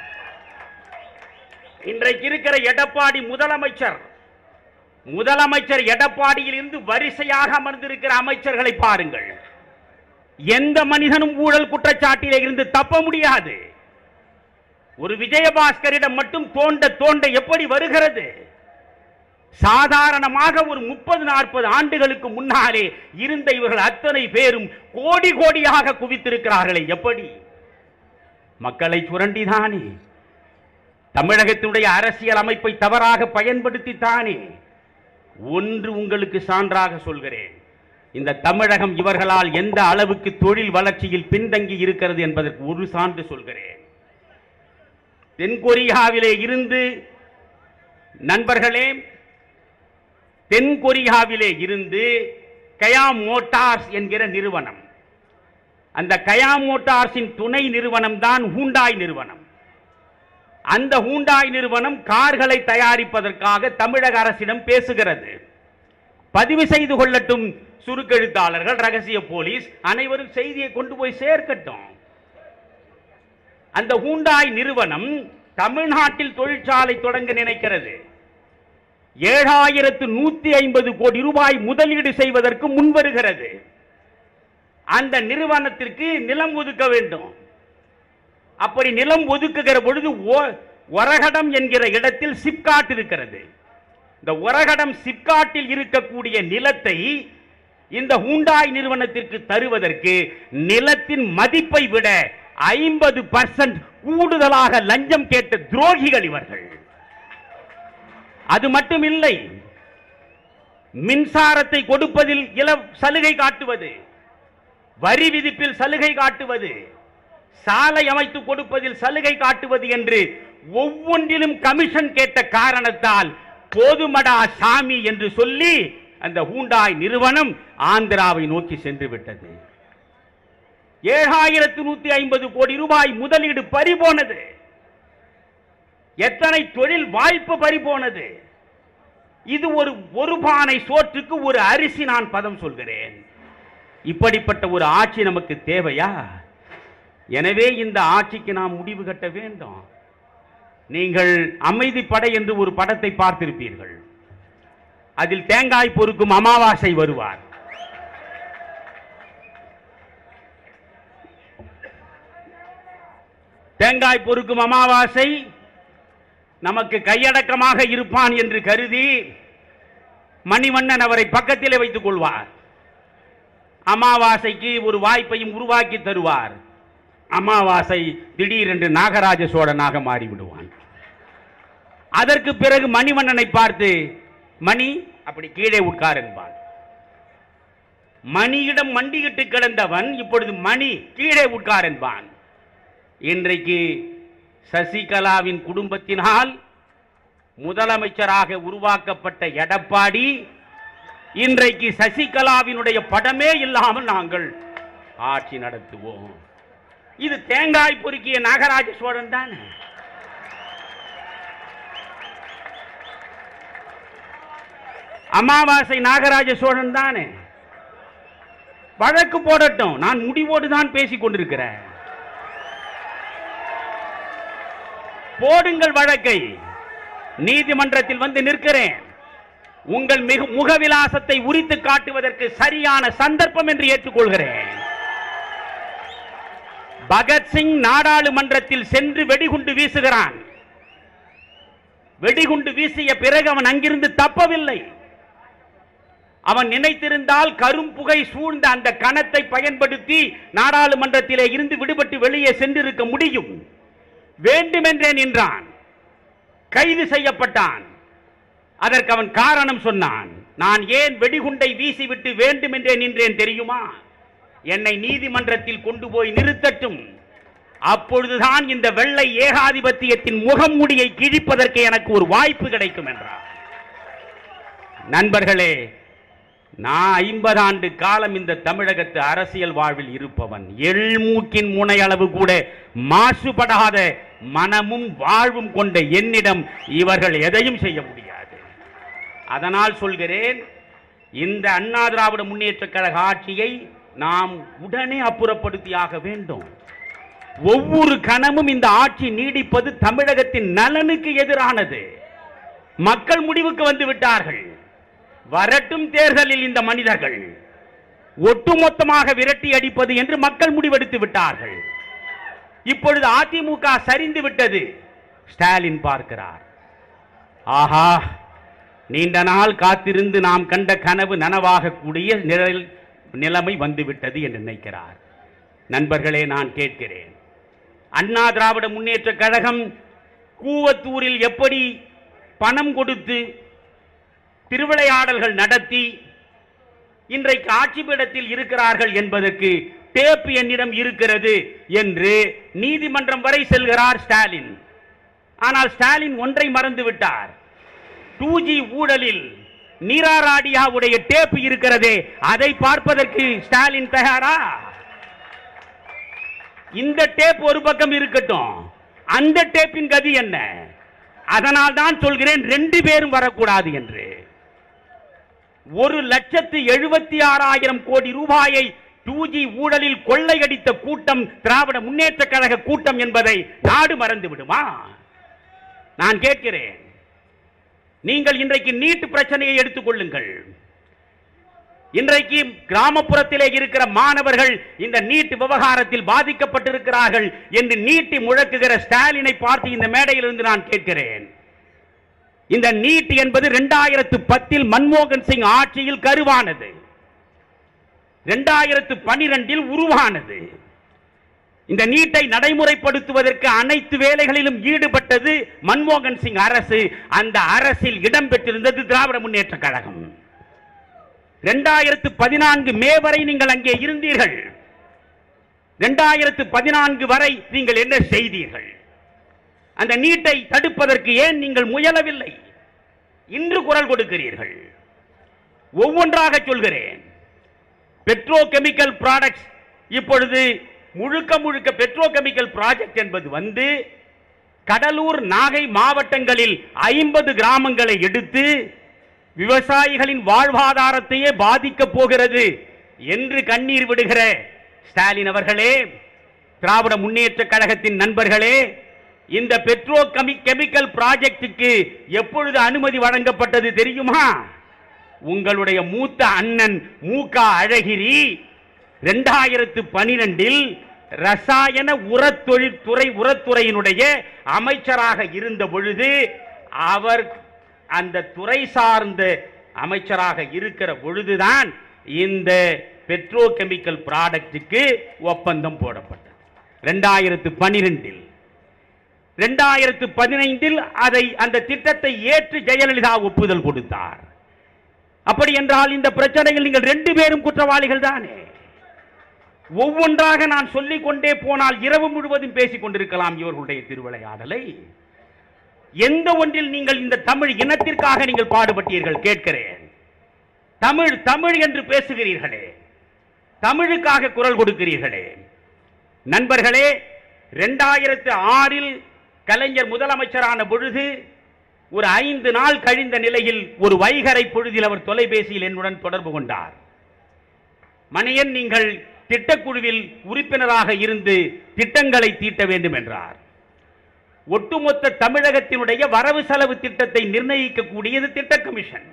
இன்றைக்கு இருக்கிற எடப்பாடி முதலமைச்சர் முதலமைச்சர் எடப்பாடியில் இருந்து வரிசையாக அமர்ந்திருக்கிற அமைச்சர்களை பாருங்கள் எந்த மனிதனும் ஊழல் குற்றச்சாட்டிலே இருந்து தப்ப முடியாது ஒரு விஜயபாஸ்கரிடம் மட்டும் தோண்ட தோண்ட எப்படி வருகிறது சாதாரணமாக ஒரு முப்பது நாற்பது ஆண்டுகளுக்கு முன்னாலே இருந்த இவர்கள் அத்தனை பேரும் கோடி கோடியாக குவித்திருக்கிறார்களே எப்படி மக்களை சுரண்டிதானே தமிழகத்தினுடைய அரசியல் அமைப்பை தவறாக பயன்படுத்தித்தானே ஒன்று உங்களுக்கு சான்றாக சொல்கிறேன் இந்த தமிழகம் இவர்களால் எந்த அளவுக்கு தொழில் வளர்ச்சியில் பின்தங்கி இருக்கிறது என்பதற்கு ஒரு சான்று சொல்கிறேன் தென்கொரியாவிலே இருந்து நண்பர்களே தென்கொரியாவிலே இருந்து கயா மோட்டார்ஸ் என்கிற நிறுவனம் அந்த கயா மோட்டார்ஸின் துணை நிறுவனம் தான் ஹூண்டாய் நிறுவனம் அந்த ஹூண்டாய் நிறுவனம் கார்களை தயாரிப்பதற்காக தமிழக அரசிடம் பேசுகிறது பதிவு செய்து கொள்ளட்டும் சுருக்கெழுத்தாளர்கள் ரகசிய போலீஸ் அனைவரும் செய்தியை கொண்டு போய் சேர்க்கட்டும் அந்த ஹூண்டாய் நிறுவனம் தமிழ்நாட்டில் தொழிற்சாலை தொடங்க நினைக்கிறது ஏழாயிரத்து நூத்தி ஐம்பது கோடி ரூபாய் முதலீடு செய்வதற்கு முன்வருகிறது அந்த நிறுவனத்திற்கு நிலம் ஒதுக்க வேண்டும் அப்படி நிலம் ஒதுக்குகிற பொழுது ஓ- ஒரகடம் என்கிற இடத்தில் சிப்காட் இருக்கிறது இந்த ஒரகடம் சிப்காட்டில் இருக்கக்கூடிய நிலத்தை இந்த ஹூண்டாய் நிறுவனத்திற்கு தருவதற்கு நிலத்தின் மதிப்பை விட ஐம்பது பர்சன்ட் கூடுதலாக லஞ்சம் கேட்ட துரோகிகள் இவர்கள் அது மட்டும் இல்லை மின்சாரத்தை கொடுப்பதில் இல சலுகை காட்டுவது வரி விதிப்பில் சலுகை காட்டுவது சாலை அமைத்து கொடுப்பதில் சலுகை காட்டுவது என்று ஒவ்வொன்றிலும் கமிஷன் கேட்ட காரணத்தால் போதுமடா சாமி என்று சொல்லி அந்த ஹூண்டாய் நிறுவனம் ஆந்திராவை நோக்கி சென்று விட்டது ஏழாயிரத்து நூத்தி ஐம்பது கோடி ரூபாய் முதலீடு பறிபோனது எத்தனை தொழில் வாய்ப்பு பறிபோனது இது ஒரு ஒரு பானை சோற்றுக்கு ஒரு அரிசி நான் பதம் சொல்கிறேன் இப்படிப்பட்ட ஒரு ஆட்சி நமக்கு தேவையா எனவே இந்த ஆட்சிக்கு நாம் முடிவு கட்ட வேண்டும் நீங்கள் அமைதி படை என்று ஒரு படத்தை பார்த்திருப்பீர்கள் அதில் தேங்காய் பொறுக்கும் அமாவாசை வருவார் தேங்காய் பொறுக்கும் அமாவாசை நமக்கு கையடக்கமாக இருப்பான் என்று கருதி மணிவண்ணன் அவரை பக்கத்திலே வைத்துக் கொள்வார் அமாவாசைக்கு ஒரு வாய்ப்பையும் உருவாக்கி தருவார் அமாவாசை திடீரென்று நாகராஜ சோழனாக மாறிவிடுவான் அதற்கு பிறகு மணிவண்ணனை பார்த்து மணி அப்படி கீழே உட்கார் என்பான் மணியிடம் மண்டியிட்டு கிடந்தவன் இப்பொழுது மணி கீழே உட்கார் என்பான் இன்றைக்கு சசிகலாவின் குடும்பத்தினால் முதலமைச்சராக உருவாக்கப்பட்ட எடப்பாடி இன்றைக்கு சசிகலாவினுடைய படமே இல்லாமல் நாங்கள் ஆட்சி நடத்துவோம் இது தேங்காய் பொறுக்கிய நாகராஜ சோழன் தானே அமாவாசை நாகராஜ சோழன் தானே வழக்கு போடட்டும் நான் முடிவோடு தான் பேசிக் கொண்டிருக்கிறேன் போடுங்கள் வழக்கை நீதிமன்றத்தில் வந்து நிற்கிறேன் உங்கள் மிக முகவிலாசத்தை உரித்து காட்டுவதற்கு சரியான சந்தர்ப்பம் என்று ஏற்றுக்கொள்கிறேன் பகத்சிங் நாடாளுமன்றத்தில் சென்று வெடிகுண்டு வீசுகிறான் வெடிகுண்டு வீசிய பிறகு அவன் அங்கிருந்து தப்பவில்லை அவன் நினைத்திருந்தால் கரும்புகை சூழ்ந்த அந்த கணத்தை பயன்படுத்தி நாடாளுமன்றத்திலே இருந்து விடுபட்டு வெளியே சென்றிருக்க முடியும் வேண்டுமென்றே நின்றான் கைது செய்யப்பட்டான் அதற்கு அவன் காரணம் சொன்னான் நான் ஏன் வெடிகுண்டை வீசிவிட்டு வேண்டுமென்றே நின்றேன் தெரியுமா என்னை நீதிமன்றத்தில் கொண்டு போய் நிறுத்தட்டும் அப்பொழுதுதான் இந்த வெள்ளை ஏகாதிபத்தியத்தின் முகமூடியை கிழிப்பதற்கு எனக்கு ஒரு வாய்ப்பு கிடைக்கும் என்றார் நண்பர்களே நான் ஐம்பது ஆண்டு காலம் இந்த தமிழகத்து அரசியல் வாழ்வில் இருப்பவன் எள்மூக்கின் முனையளவு கூட மாசுபடாத மனமும் வாழ்வும் கொண்ட என்னிடம் இவர்கள் எதையும் செய்ய முடியாது அதனால் சொல்கிறேன் இந்த அண்ணா திராவிட முன்னேற்ற கழக ஆட்சியை நாம் உடனே அப்புறப்படுத்தியாக வேண்டும் ஒவ்வொரு கணமும் இந்த ஆட்சி நீடிப்பது தமிழகத்தின் நலனுக்கு எதிரானது மக்கள் முடிவுக்கு வந்து விட்டார்கள் வரட்டும் தேர்தலில் இந்த மனிதர்கள் ஒட்டுமொத்தமாக விரட்டி அடிப்பது என்று மக்கள் முடிவெடுத்து விட்டார்கள் இப்பொழுது அதிமுக சரிந்து விட்டது ஸ்டாலின் பார்க்கிறார் ஆஹா நீண்ட நாள் காத்திருந்து நாம் கண்ட கனவு நனவாகக்கூடிய நிழல் நிலைமை வந்துவிட்டது என்று நினைக்கிறார் நண்பர்களே நான் கேட்கிறேன் அண்ணா திராவிட முன்னேற்ற கழகம் கூவத்தூரில் எப்படி பணம் கொடுத்து திருவிளையாடல்கள் நடத்தி இன்றைக்கு ஆட்சி பீடத்தில் இருக்கிறார்கள் என்பதற்கு டேப் என்னிடம் இருக்கிறது என்று நீதிமன்றம் வரை செல்கிறார் ஸ்டாலின் ஆனால் ஸ்டாலின் ஒன்றை மறந்து விட்டார் டூ ஜி ஊழலில் நீராராடியாவுடைய டேப் இருக்கிறதே அதை பார்ப்பதற்கு ஸ்டாலின் தயாரா இந்த டேப் ஒரு பக்கம் இருக்கட்டும் அந்த டேப்பின் கதி என்ன அதனால் தான் சொல்கிறேன் ரெண்டு பேரும் வரக்கூடாது என்று ஒரு லட்சத்து எழுபத்தி ஆறாயிரம் கோடி ரூபாயை டூ ஜி ஊழலில் கொள்ளையடித்த கூட்டம் திராவிட முன்னேற்ற கழக கூட்டம் என்பதை நாடு மறந்து விடுமா நான் கேட்கிறேன் நீங்கள் இன்றைக்கு நீட் பிரச்சனையை எடுத்துக்கொள்ளுங்கள் இன்றைக்கு கிராமப்புறத்திலே இருக்கிற மாணவர்கள் இந்த நீட் விவகாரத்தில் பாதிக்கப்பட்டிருக்கிறார்கள் என்று நீட்டி முழக்குகிற ஸ்டாலினை பார்த்து இந்த மேடையிலிருந்து நான் கேட்கிறேன் இந்த நீட் என்பது இரண்டாயிரத்து பத்தில் மன்மோகன் சிங் ஆட்சியில் கருவானது இரண்டாயிரத்து பனிரெண்டில் உருவானது இந்த நீட்டை நடைமுறைப்படுத்துவதற்கு அனைத்து வேலைகளிலும் ஈடுபட்டது மன்மோகன் சிங் அரசு அந்த அரசில் இடம்பெற்றிருந்தது திராவிட முன்னேற்ற கழகம் இரண்டாயிரத்து பதினான்கு மே வரை நீங்கள் அங்கே இருந்தீர்கள் இரண்டாயிரத்து பதினான்கு வரை நீங்கள் என்ன செய்தீர்கள் அந்த நீட்டை தடுப்பதற்கு ஏன் நீங்கள் முயலவில்லை இன்று குரல் கொடுக்கிறீர்கள் ஒவ்வொன்றாக சொல்கிறேன் பெட்ரோ கெமிக்கல் ப்ராடக்ட்ஸ் இப்பொழுது முழுக்க முழுக்க பெட்ரோ கெமிக்கல் ப்ராஜெக்ட் என்பது வந்து கடலூர் நாகை மாவட்டங்களில் ஐம்பது கிராமங்களை எடுத்து விவசாயிகளின் வாழ்வாதாரத்தையே பாதிக்கப் போகிறது என்று கண்ணீர் விடுகிற ஸ்டாலின் அவர்களே திராவிட முன்னேற்ற கழகத்தின் நண்பர்களே இந்த பெட்ரோ கெமி கெமிக்கல் ப்ராஜெக்டுக்கு எப்பொழுது அனுமதி வழங்கப்பட்டது தெரியுமா உங்களுடைய மூத்த அண்ணன் மூகா அழகிரி இரண்டாயிரத்து பனிரெண்டில் ரசாயன உரத்தொழில்துறை உரத்துறையினுடைய அமைச்சராக இருந்த பொழுது அவர் அந்த துறை சார்ந்த அமைச்சராக இருக்கிற பொழுதுதான் இந்த பெட்ரோ கெமிக்கல் ப்ராடக்ட்டுக்கு ஒப்பந்தம் போடப்பட்டது ரெண்டாயிரத்து பனிரெண்டில் ரெண்டாயிரத்து பதினைந்தில் அதை அந்த திட்டத்தை ஏற்று ஜெயலலிதா ஒப்புதல் கொடுத்தார் அப்படி என்றால் இந்த பிரச்சனையில் நீங்கள் ரெண்டு பேரும் குற்றவாளிகள் தானே ஒவ்வொன்றாக நான் சொல்லிக் கொண்டே போனால் இரவு முழுவதும் பேசிக் கொண்டிருக்கலாம் இவர்களுடைய திருவிளையாடலை எந்த ஒன்றில் நீங்கள் இந்த தமிழ் இனத்திற்காக நீங்கள் பாடுபட்டீர்கள் கேட்கிறேன் தமிழ் தமிழ் என்று பேசுகிறீர்களே தமிழுக்காக குரல் கொடுக்கிறீர்களே நண்பர்களே இரண்டாயிரத்து ஆறில் கலைஞர் முதலமைச்சரான பொழுது ஒரு ஐந்து நாள் கழிந்த நிலையில் ஒரு வைகரை பொழுதில் அவர் தொலைபேசியில் என்னுடன் தொடர்பு கொண்டார் மணியன் நீங்கள் திட்டக்குழுவில் உறுப்பினராக இருந்து திட்டங்களை தீட்ட வேண்டும் என்றார் ஒட்டுமொத்த தமிழகத்தினுடைய வரவு செலவு திட்டத்தை நிர்ணயிக்கக்கூடியது திட்ட கமிஷன்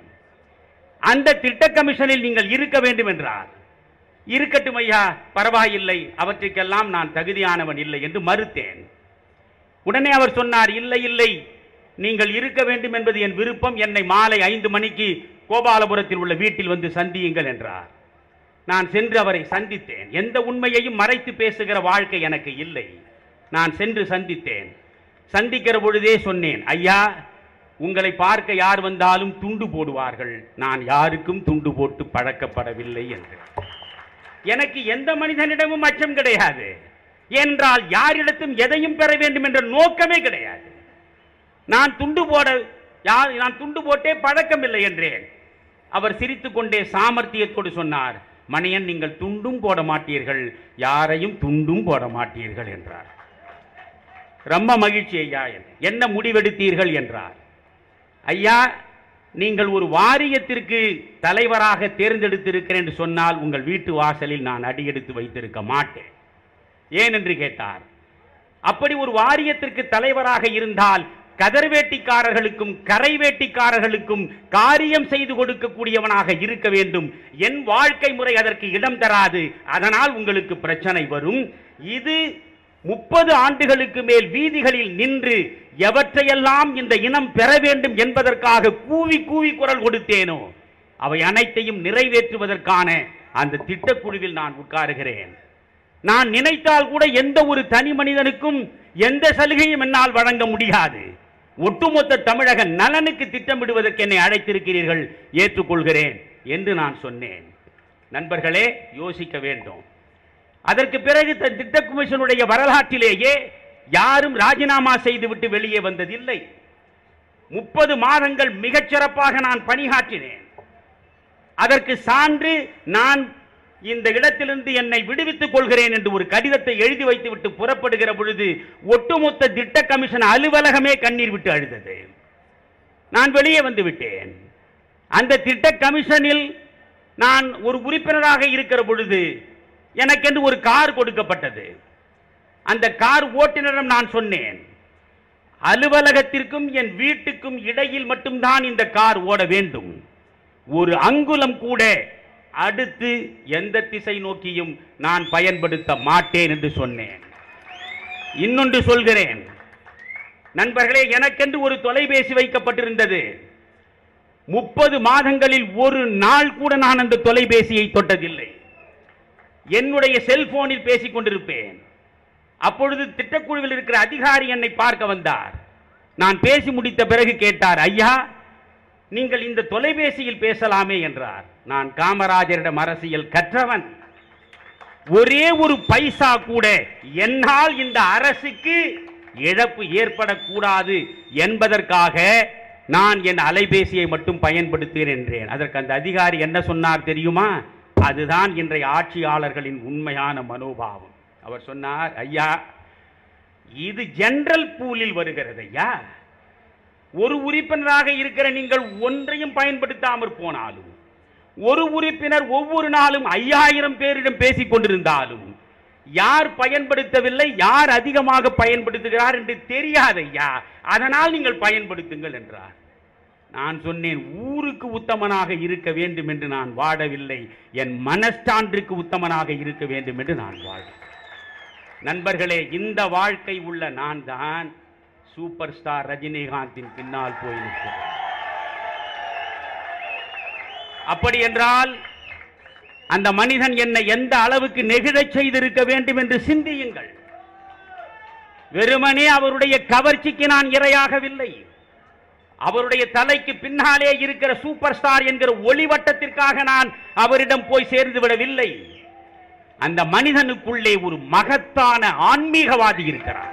அந்த திட்ட கமிஷனில் நீங்கள் இருக்க வேண்டும் என்றார் இருக்கட்டும் ஐயா பரவாயில்லை அவற்றுக்கெல்லாம் நான் தகுதியானவன் இல்லை என்று மறுத்தேன் உடனே அவர் சொன்னார் இல்லை இல்லை நீங்கள் இருக்க வேண்டும் என்பது என் விருப்பம் என்னை மாலை ஐந்து மணிக்கு கோபாலபுரத்தில் உள்ள வீட்டில் வந்து சந்தியுங்கள் என்றார் நான் சென்று அவரை சந்தித்தேன் எந்த உண்மையையும் மறைத்து பேசுகிற வாழ்க்கை எனக்கு இல்லை நான் சென்று சந்தித்தேன் சந்திக்கிற பொழுதே சொன்னேன் ஐயா உங்களை பார்க்க யார் வந்தாலும் துண்டு போடுவார்கள் நான் யாருக்கும் துண்டு போட்டு பழக்கப்படவில்லை என்று எனக்கு எந்த மனிதனிடமும் அச்சம் கிடையாது என்றால் யாரிடத்தும் எதையும் பெற வேண்டும் என்ற நோக்கமே கிடையாது நான் துண்டு போட யார் நான் துண்டு போட்டே பழக்கம் இல்லை என்றேன் அவர் சிரித்துக்கொண்டே சாமர்த்தியத்தோடு சொன்னார் மணியன் நீங்கள் துண்டும் போட மாட்டீர்கள் யாரையும் துண்டும் போட மாட்டீர்கள் என்றார் ரொம்ப மகிழ்ச்சி ஐயா என்று. என்ன முடிவெடுத்தீர்கள் என்றார் ஐயா நீங்கள் ஒரு வாரியத்திற்கு தலைவராக தேர்ந்தெடுத்திருக்கிறேன் என்று சொன்னால் உங்கள் வீட்டு வாசலில் நான் அடியெடுத்து வைத்திருக்க மாட்டேன் ஏன் என்று கேட்டார் அப்படி ஒரு வாரியத்திற்கு தலைவராக இருந்தால் கதர் வேட்டிக்காரர்களுக்கும் கரை வேட்டிக்காரர்களுக்கும் காரியம் செய்து கொடுக்கக்கூடியவனாக இருக்க வேண்டும் என் வாழ்க்கை முறை அதற்கு இடம் தராது அதனால் உங்களுக்கு பிரச்சனை வரும் இது முப்பது ஆண்டுகளுக்கு மேல் வீதிகளில் நின்று எவற்றையெல்லாம் இந்த இனம் பெற வேண்டும் என்பதற்காக கூவி கூவி குரல் கொடுத்தேனோ அவை அனைத்தையும் நிறைவேற்றுவதற்கான அந்த திட்டக்குழுவில் நான் உட்காருகிறேன் நான் நினைத்தால் கூட எந்த ஒரு தனி மனிதனுக்கும் எந்த சலுகையும் என்னால் வழங்க முடியாது ஒட்டுமொத்த தமிழக நலனுக்கு திட்டமிடுவதற்கு என்னை அழைத்திருக்கிறீர்கள் ஏற்றுக்கொள்கிறேன் என்று நான் சொன்னேன் நண்பர்களே யோசிக்க வேண்டும் அதற்கு பிறகு த- திட்ட கமிஷனுடைய வரலாற்றிலேயே யாரும் ராஜினாமா செய்துவிட்டு வெளியே வந்ததில்லை முப்பது மாதங்கள் மிகச் சிறப்பாக நான் பணியாற்றினேன் அதற்கு சான்று நான் இந்த இடத்திலிருந்து என்னை விடுவித்துக் கொள்கிறேன் என்று ஒரு கடிதத்தை எழுதி வைத்துவிட்டு புறப்படுகிற பொழுது ஒட்டுமொத்த திட்ட கமிஷன் அலுவலகமே கண்ணீர் விட்டு அழுதது நான் வெளியே வந்து விட்டேன் அந்த திட்ட கமிஷனில் நான் ஒரு உறுப்பினராக இருக்கிற பொழுது எனக்கென்று ஒரு கார் கொடுக்கப்பட்டது அந்த கார் ஓட்டுநரிடம் நான் சொன்னேன் அலுவலகத்திற்கும் என் வீட்டுக்கும் இடையில் மட்டும்தான் இந்த கார் ஓட வேண்டும் ஒரு அங்குலம் கூட அடுத்து எந்த திசை நோக்கியும் நான் பயன்படுத்த மாட்டேன் என்று சொன்னேன் இன்னொன்று சொல்கிறேன் நண்பர்களே எனக்கென்று ஒரு தொலைபேசி வைக்கப்பட்டிருந்தது முப்பது மாதங்களில் ஒரு நாள் கூட நான் அந்த தொலைபேசியை தொட்டதில்லை என்னுடைய செல்போனில் பேசிக் கொண்டிருப்பேன் அப்பொழுது திட்டக்குழுவில் இருக்கிற அதிகாரி என்னை பார்க்க வந்தார் நான் பேசி முடித்த பிறகு கேட்டார் ஐயா நீங்கள் இந்த தொலைபேசியில் பேசலாமே என்றார் நான் காமராஜரிடம் அரசியல் கற்றவன் ஒரே ஒரு பைசா கூட என்னால் இந்த அரசுக்கு இழப்பு ஏற்படக்கூடாது என்பதற்காக நான் என் அலைபேசியை மட்டும் பயன்படுத்துகிறேன் என்றேன் அதற்கு அந்த அதிகாரி என்ன சொன்னார் தெரியுமா அதுதான் இன்றைய ஆட்சியாளர்களின் உண்மையான மனோபாவம் அவர் சொன்னார் ஐயா இது ஜெனரல் பூலில் வருகிறது ஐயா ஒரு உறுப்பினராக இருக்கிற நீங்கள் ஒன்றையும் பயன்படுத்தாமற் போனாலும் ஒரு உறுப்பினர் ஒவ்வொரு நாளும் ஐயாயிரம் பேரிடம் பேசிக் கொண்டிருந்தாலும் யார் பயன்படுத்தவில்லை யார் அதிகமாக பயன்படுத்துகிறார் என்று தெரியாது ஐயா அதனால் நீங்கள் பயன்படுத்துங்கள் என்றார் நான் சொன்னேன் ஊருக்கு உத்தமனாக இருக்க வேண்டும் என்று நான் வாழவில்லை என் மனஸ்டான்றுக்கு உத்தமனாக இருக்க வேண்டும் என்று நான் வாழ்வேன் நண்பர்களே இந்த வாழ்க்கை உள்ள நான் தான் சூப்பர் ஸ்டார் ரஜினிகாந்தின் பின்னால் போய் நிற்கிறேன் அப்படி என்றால் அந்த மனிதன் என்னை எந்த அளவுக்கு நெகிழச் செய்திருக்க வேண்டும் என்று சிந்தியுங்கள் வெறுமனே அவருடைய கவர்ச்சிக்கு நான் இரையாகவில்லை அவருடைய தலைக்கு பின்னாலே இருக்கிற சூப்பர் ஸ்டார் என்கிற ஒளிவட்டத்திற்காக நான் அவரிடம் போய் சேர்ந்து விடவில்லை அந்த மனிதனுக்குள்ளே ஒரு மகத்தான ஆன்மீகவாதி இருக்கிறார்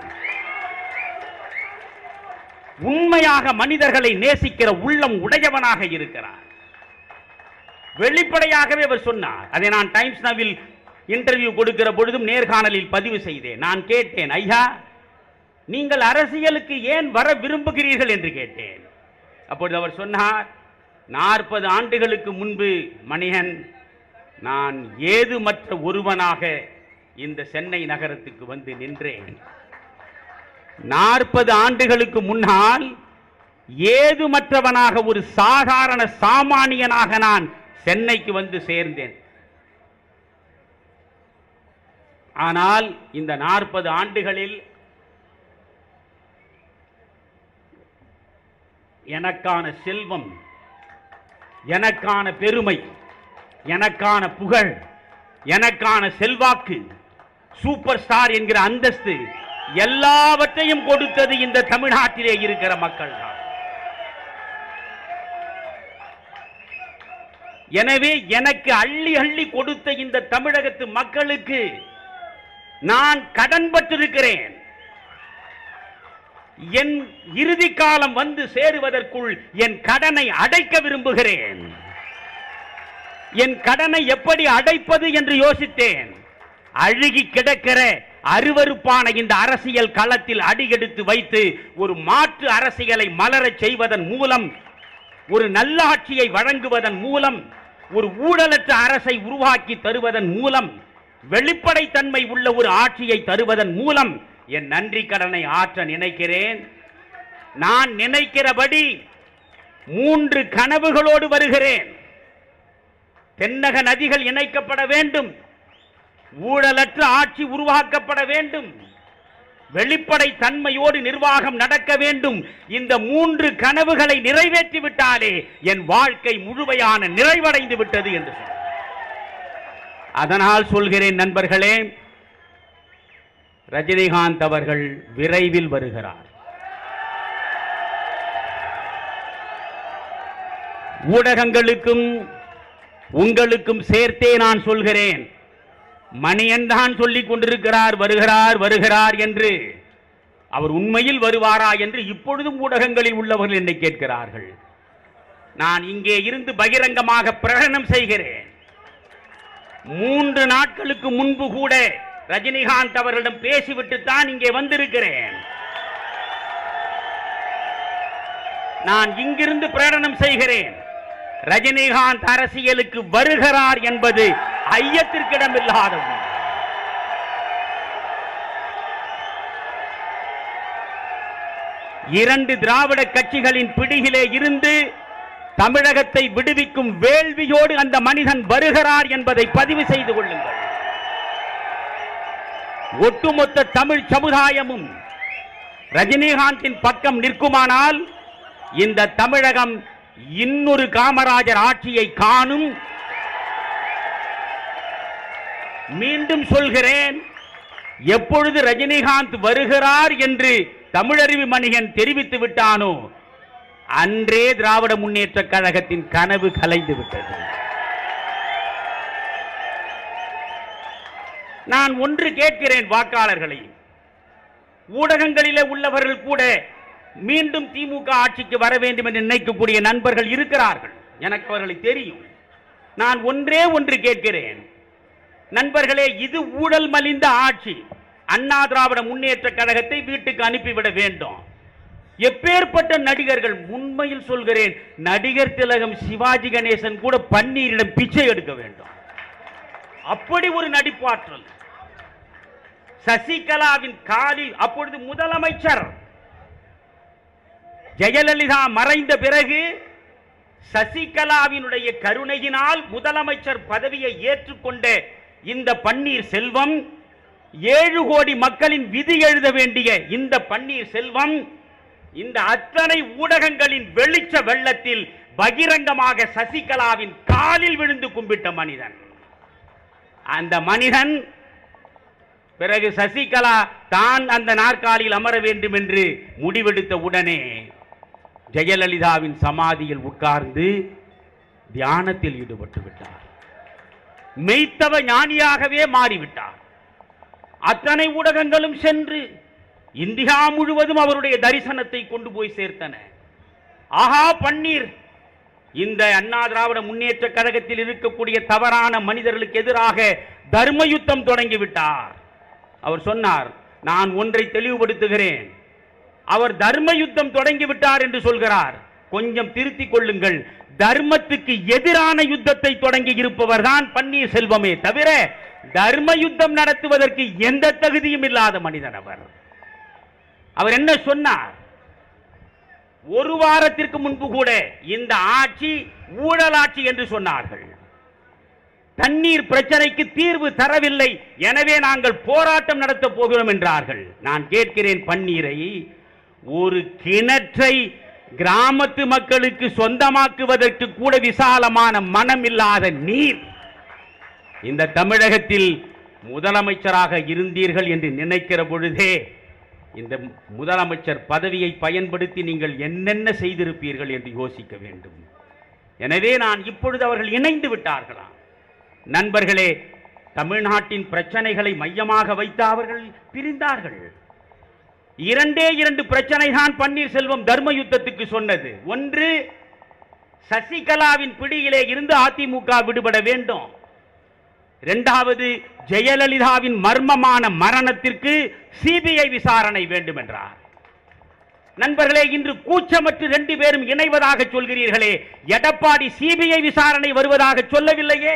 உண்மையாக மனிதர்களை நேசிக்கிற உள்ளம் உடையவனாக இருக்கிறார் வெளிப்படையாகவே அவர் சொன்னார் அதை நான் டைம்ஸ் நவில் இன்டர்வியூ கொடுக்கிற பொழுதும் நேர்காணலில் பதிவு செய்தேன் நான் கேட்டேன் ஐயா நீங்கள் அரசியலுக்கு ஏன் வர விரும்புகிறீர்கள் என்று கேட்டேன் அப்பொழுது அவர் சொன்னார் நாற்பது ஆண்டுகளுக்கு முன்பு மணிகன் நான் ஏதுமற்ற ஒருவனாக இந்த சென்னை நகரத்துக்கு வந்து நின்றேன் நாற்பது ஆண்டுகளுக்கு முன்னால் ஏதுமற்றவனாக ஒரு சாதாரண சாமானியனாக நான் சென்னைக்கு வந்து சேர்ந்தேன் ஆனால் இந்த நாற்பது ஆண்டுகளில் எனக்கான செல்வம் எனக்கான பெருமை எனக்கான புகழ் எனக்கான செல்வாக்கு சூப்பர் ஸ்டார் என்கிற அந்தஸ்து எல்லாவற்றையும் கொடுத்தது இந்த தமிழ்நாட்டிலே இருக்கிற மக்கள் தான் எனவே எனக்கு அள்ளி அள்ளி கொடுத்த இந்த தமிழகத்து மக்களுக்கு நான் கடன்பட்டிருக்கிறேன் என் இறுதி காலம் வந்து சேருவதற்குள் என் கடனை அடைக்க விரும்புகிறேன் என் கடனை எப்படி அடைப்பது என்று யோசித்தேன் அழுகி கிடக்கிற அருவருப்பான இந்த அரசியல் களத்தில் அடியெடுத்து வைத்து ஒரு மாற்று அரசியலை மலரச் செய்வதன் மூலம் ஒரு நல்லாட்சியை வழங்குவதன் மூலம் ஒரு ஊழலற்ற அரசை உருவாக்கி தருவதன் மூலம் வெளிப்படைத்தன்மை உள்ள ஒரு ஆட்சியை தருவதன் மூலம் என் நன்றி கடனை ஆற்ற நினைக்கிறேன் நான் நினைக்கிறபடி மூன்று கனவுகளோடு வருகிறேன் தென்னக நதிகள் இணைக்கப்பட வேண்டும் ஊழலற்ற ஆட்சி உருவாக்கப்பட வேண்டும் வெளிப்படை தன்மையோடு நிர்வாகம் நடக்க வேண்டும் இந்த மூன்று கனவுகளை நிறைவேற்றி விட்டாலே என் வாழ்க்கை முழுமையான நிறைவடைந்து விட்டது என்று சொன்னார். அதனால் சொல்கிறேன் நண்பர்களே ரஜினிகாந்த் அவர்கள் விரைவில் வருகிறார் ஊடகங்களுக்கும் உங்களுக்கும் சேர்த்தே நான் சொல்கிறேன் மணியன் தான் சொல்லிக் கொண்டிருக்கிறார் வருகிறார் வருகிறார் என்று அவர் உண்மையில் வருவாரா என்று இப்பொழுதும் ஊடகங்களில் உள்ளவர்கள் என்னை கேட்கிறார்கள் நான் இங்கே இருந்து பகிரங்கமாக பிரகடனம் செய்கிறேன் மூன்று நாட்களுக்கு முன்பு கூட ரஜினிகாந்த் அவர்களிடம் பேசிவிட்டு தான் இங்கே வந்திருக்கிறேன் நான் இங்கிருந்து பிரகடனம் செய்கிறேன் ரஜினிகாந்த் அரசியலுக்கு வருகிறார் என்பது ஐயத்திற்கிடமில்லாத ஒன்று. இரண்டு திராவிட கட்சிகளின் பிடியிலே இருந்து தமிழகத்தை விடுவிக்கும் வேள்வியோடு அந்த மனிதன் வருகிறார் என்பதை பதிவு செய்து கொள்ளுங்கள் ஒட்டுமொத்த தமிழ் சமுதாயமும் ரஜினிகாந்தின் பக்கம் நிற்குமானால் இந்த தமிழகம் இன்னொரு காமராஜர் ஆட்சியை காணும் மீண்டும் சொல்கிறேன் எப்பொழுது ரஜினிகாந்த் வருகிறார் என்று தமிழறிவு மணிகன் தெரிவித்து விட்டானோ அன்றே திராவிட முன்னேற்ற கழகத்தின் கனவு கலைந்து விட்டது நான் ஒன்று கேட்கிறேன் வாக்காளர்களை ஊடகங்களிலே உள்ளவர்கள் கூட மீண்டும் திமுக ஆட்சிக்கு வர வேண்டும் என்று நினைக்கக்கூடிய நண்பர்கள் இருக்கிறார்கள் எனக்கு அவர்களை தெரியும் நான் ஒன்றே ஒன்று கேட்கிறேன் நண்பர்களே இது ஊழல் மலிந்த ஆட்சி அண்ணா திராவிட முன்னேற்ற கழகத்தை வீட்டுக்கு அனுப்பிவிட வேண்டும் எப்பேற்பட்ட நடிகர்கள் உண்மையில் சொல்கிறேன் நடிகர் திலகம் சிவாஜி கணேசன் கூட பன்னீரிடம் பிச்சை எடுக்க வேண்டும் அப்படி ஒரு நடிப்பாற்றல் சசிகலாவின் காலில் அப்பொழுது முதலமைச்சர் ஜெயலலிதா மறைந்த பிறகு சசிகலாவினுடைய கருணையினால் முதலமைச்சர் பதவியை ஏற்றுக்கொண்ட இந்த பன்னீர் செல்வம் ஏழு கோடி மக்களின் விதி எழுத வேண்டிய இந்த பன்னீர் செல்வம் இந்த அத்தனை ஊடகங்களின் வெளிச்ச வெள்ளத்தில் பகிரங்கமாக சசிகலாவின் காலில் விழுந்து கும்பிட்ட மனிதன் அந்த மனிதன் பிறகு சசிகலா தான் அந்த நாற்காலியில் அமர வேண்டும் என்று முடிவெடுத்த உடனே ஜெயலலிதாவின் சமாதியில் உட்கார்ந்து தியானத்தில் ஈடுபட்டு விட்டார் மெய்த்தவ ஞானியாகவே மாறிவிட்டார் அத்தனை ஊடகங்களும் சென்று இந்தியா முழுவதும் அவருடைய தரிசனத்தை கொண்டு போய் சேர்த்தன ஆஹா பன்னீர் இந்த அண்ணா திராவிட முன்னேற்ற கழகத்தில் இருக்கக்கூடிய தவறான மனிதர்களுக்கு எதிராக தர்ம யுத்தம் தொடங்கிவிட்டார் அவர் சொன்னார் நான் ஒன்றை தெளிவுபடுத்துகிறேன் அவர் தர்ம யுத்தம் தொடங்கிவிட்டார் என்று சொல்கிறார் கொஞ்சம் திருத்திக் கொள்ளுங்கள் தர்மத்துக்கு எதிரான யுத்தத்தை தொடங்கி இருப்பவர் தான் பன்னீர் செல்வமே தவிர தர்ம யுத்தம் நடத்துவதற்கு எந்த தகுதியும் இல்லாத மனிதன் அவர் அவர் என்ன சொன்னார் ஒரு வாரத்திற்கு முன்பு கூட இந்த ஆட்சி ஊழலாட்சி என்று சொன்னார்கள் தண்ணீர் பிரச்சனைக்கு தீர்வு தரவில்லை எனவே நாங்கள் போராட்டம் நடத்த போகிறோம் என்றார்கள் நான் கேட்கிறேன் பன்னீரை ஒரு கிணற்றை கிராமத்து மக்களுக்கு சொந்தமாக்குவதற்கு கூட விசாலமான மனம் இல்லாத நீர் இந்த தமிழகத்தில் முதலமைச்சராக இருந்தீர்கள் என்று நினைக்கிற பொழுதே இந்த முதலமைச்சர் பதவியை பயன்படுத்தி நீங்கள் என்னென்ன செய்திருப்பீர்கள் என்று யோசிக்க வேண்டும் எனவே நான் இப்பொழுது அவர்கள் இணைந்து விட்டார்களாம் நண்பர்களே தமிழ்நாட்டின் பிரச்சனைகளை மையமாக வைத்து அவர்கள் பிரிந்தார்கள் இரண்டே இரண்டு பிரச்சனை தான் பன்னீர்செல்வம் தர்ம யுத்தத்துக்கு சொன்னது ஒன்று சசிகலாவின் பிடியிலே இருந்து அதிமுக விடுபட வேண்டும் இரண்டாவது ஜெயலலிதாவின் மர்மமான மரணத்திற்கு சிபிஐ விசாரணை வேண்டும் என்றார் நண்பர்களே இன்று கூச்சமற்று ரெண்டு பேரும் இணைவதாக சொல்கிறீர்களே எடப்பாடி சிபிஐ விசாரணை வருவதாக சொல்லவில்லையே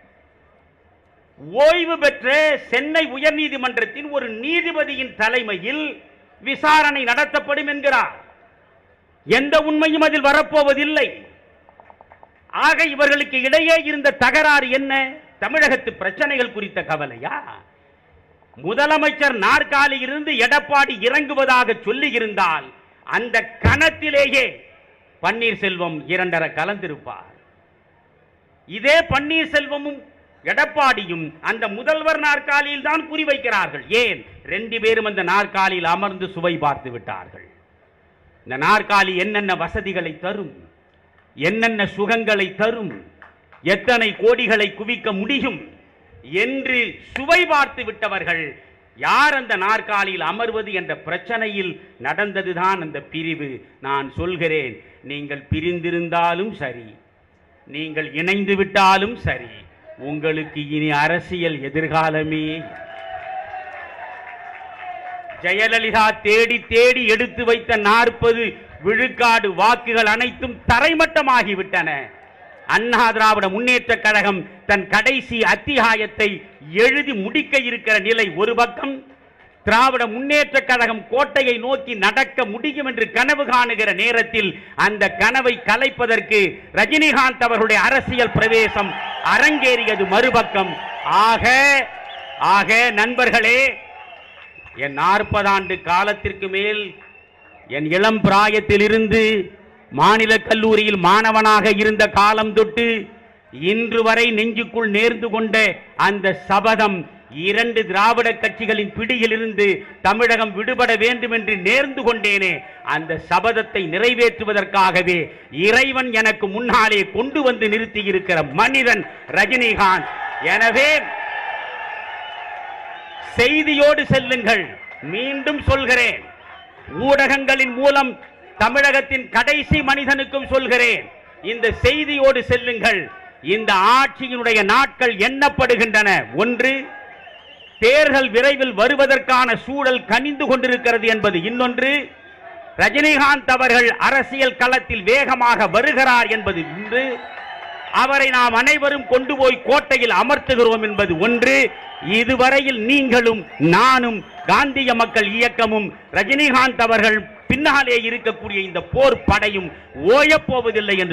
ஓய்வு பெற்ற சென்னை உயர்நீதிமன்றத்தின் ஒரு நீதிபதியின் தலைமையில் விசாரணை நடத்தப்படும் என்கிறார் எந்த உண்மையும் அதில் வரப்போவதில்லை ஆக இவர்களுக்கு இடையே இருந்த தகராறு என்ன தமிழகத்து பிரச்சனைகள் குறித்த கவலையா முதலமைச்சர் நாற்காலியிலிருந்து எடப்பாடி இறங்குவதாக சொல்லி இருந்தால் அந்த கணத்திலேயே பன்னீர்செல்வம் இரண்டரை கலந்திருப்பார் இதே பன்னீர்செல்வமும் எடப்பாடியும் அந்த முதல்வர் நாற்காலியில் தான் குறிவைக்கிறார்கள் ஏன் ரெண்டு பேரும் அந்த நாற்காலியில் அமர்ந்து சுவை பார்த்து விட்டார்கள் இந்த நாற்காலி என்னென்ன வசதிகளை தரும் என்னென்ன சுகங்களை தரும் எத்தனை கோடிகளை குவிக்க முடியும் என்று சுவை பார்த்து விட்டவர்கள் யார் அந்த நாற்காலியில் அமர்வது என்ற பிரச்சனையில் நடந்ததுதான் அந்த பிரிவு நான் சொல்கிறேன் நீங்கள் பிரிந்திருந்தாலும் சரி நீங்கள் இணைந்து விட்டாலும் சரி உங்களுக்கு இனி அரசியல் எதிர்காலமே ஜெயலலிதா தேடி தேடி எடுத்து வைத்த நாற்பது விழுக்காடு வாக்குகள் அனைத்தும் தரைமட்டமாகிவிட்டன அண்ணா திராவிட முன்னேற்ற கழகம் தன் கடைசி அத்தியாயத்தை எழுதி முடிக்க இருக்கிற நிலை ஒரு பக்கம் திராவிட முன்னேற்ற கழகம் கோட்டையை நோக்கி நடக்க முடியும் என்று கனவு காணுகிற நேரத்தில் அந்த கனவை கலைப்பதற்கு ரஜினிகாந்த் அவர்களுடைய அரசியல் பிரவேசம் அரங்கேறியது மறுபக்கம் ஆக ஆக நண்பர்களே என் நாற்பது ஆண்டு காலத்திற்கு மேல் என் இளம் பிராயத்திலிருந்து மாநில கல்லூரியில் மாணவனாக இருந்த காலம் தொட்டு இன்று வரை நெஞ்சுக்குள் நேர்ந்து கொண்ட அந்த சபதம் இரண்டு திராவிட கட்சிகளின் பிடியிலிருந்து தமிழகம் விடுபட வேண்டும் என்று நேர்ந்து கொண்டேனே அந்த சபதத்தை நிறைவேற்றுவதற்காகவே இறைவன் எனக்கு முன்னாலே கொண்டு வந்து நிறுத்தி இருக்கிற மனிதன் ரஜினிகாந்த் எனவே செய்தியோடு செல்லுங்கள் மீண்டும் சொல்கிறேன் ஊடகங்களின் மூலம் தமிழகத்தின் கடைசி மனிதனுக்கும் சொல்கிறேன் இந்த செய்தியோடு செல்லுங்கள் இந்த ஆட்சியினுடைய நாட்கள் எண்ணப்படுகின்றன ஒன்று தேர்தல் விரைவில் வருவதற்கான சூழல் கனிந்து கொண்டிருக்கிறது என்பது இன்னொன்று ரஜினிகாந்த் அவர்கள் அரசியல் களத்தில் வேகமாக வருகிறார் என்பது ஒன்று அவரை நாம் அனைவரும் கொண்டு போய் கோட்டையில் அமர்த்துகிறோம் என்பது ஒன்று இதுவரையில் நீங்களும் நானும் காந்திய மக்கள் இயக்கமும் ரஜினிகாந்த் அவர்கள் பின்னாலே இருக்கக்கூடிய இந்த போர் படையும் ஓயப் போவதில்லை என்று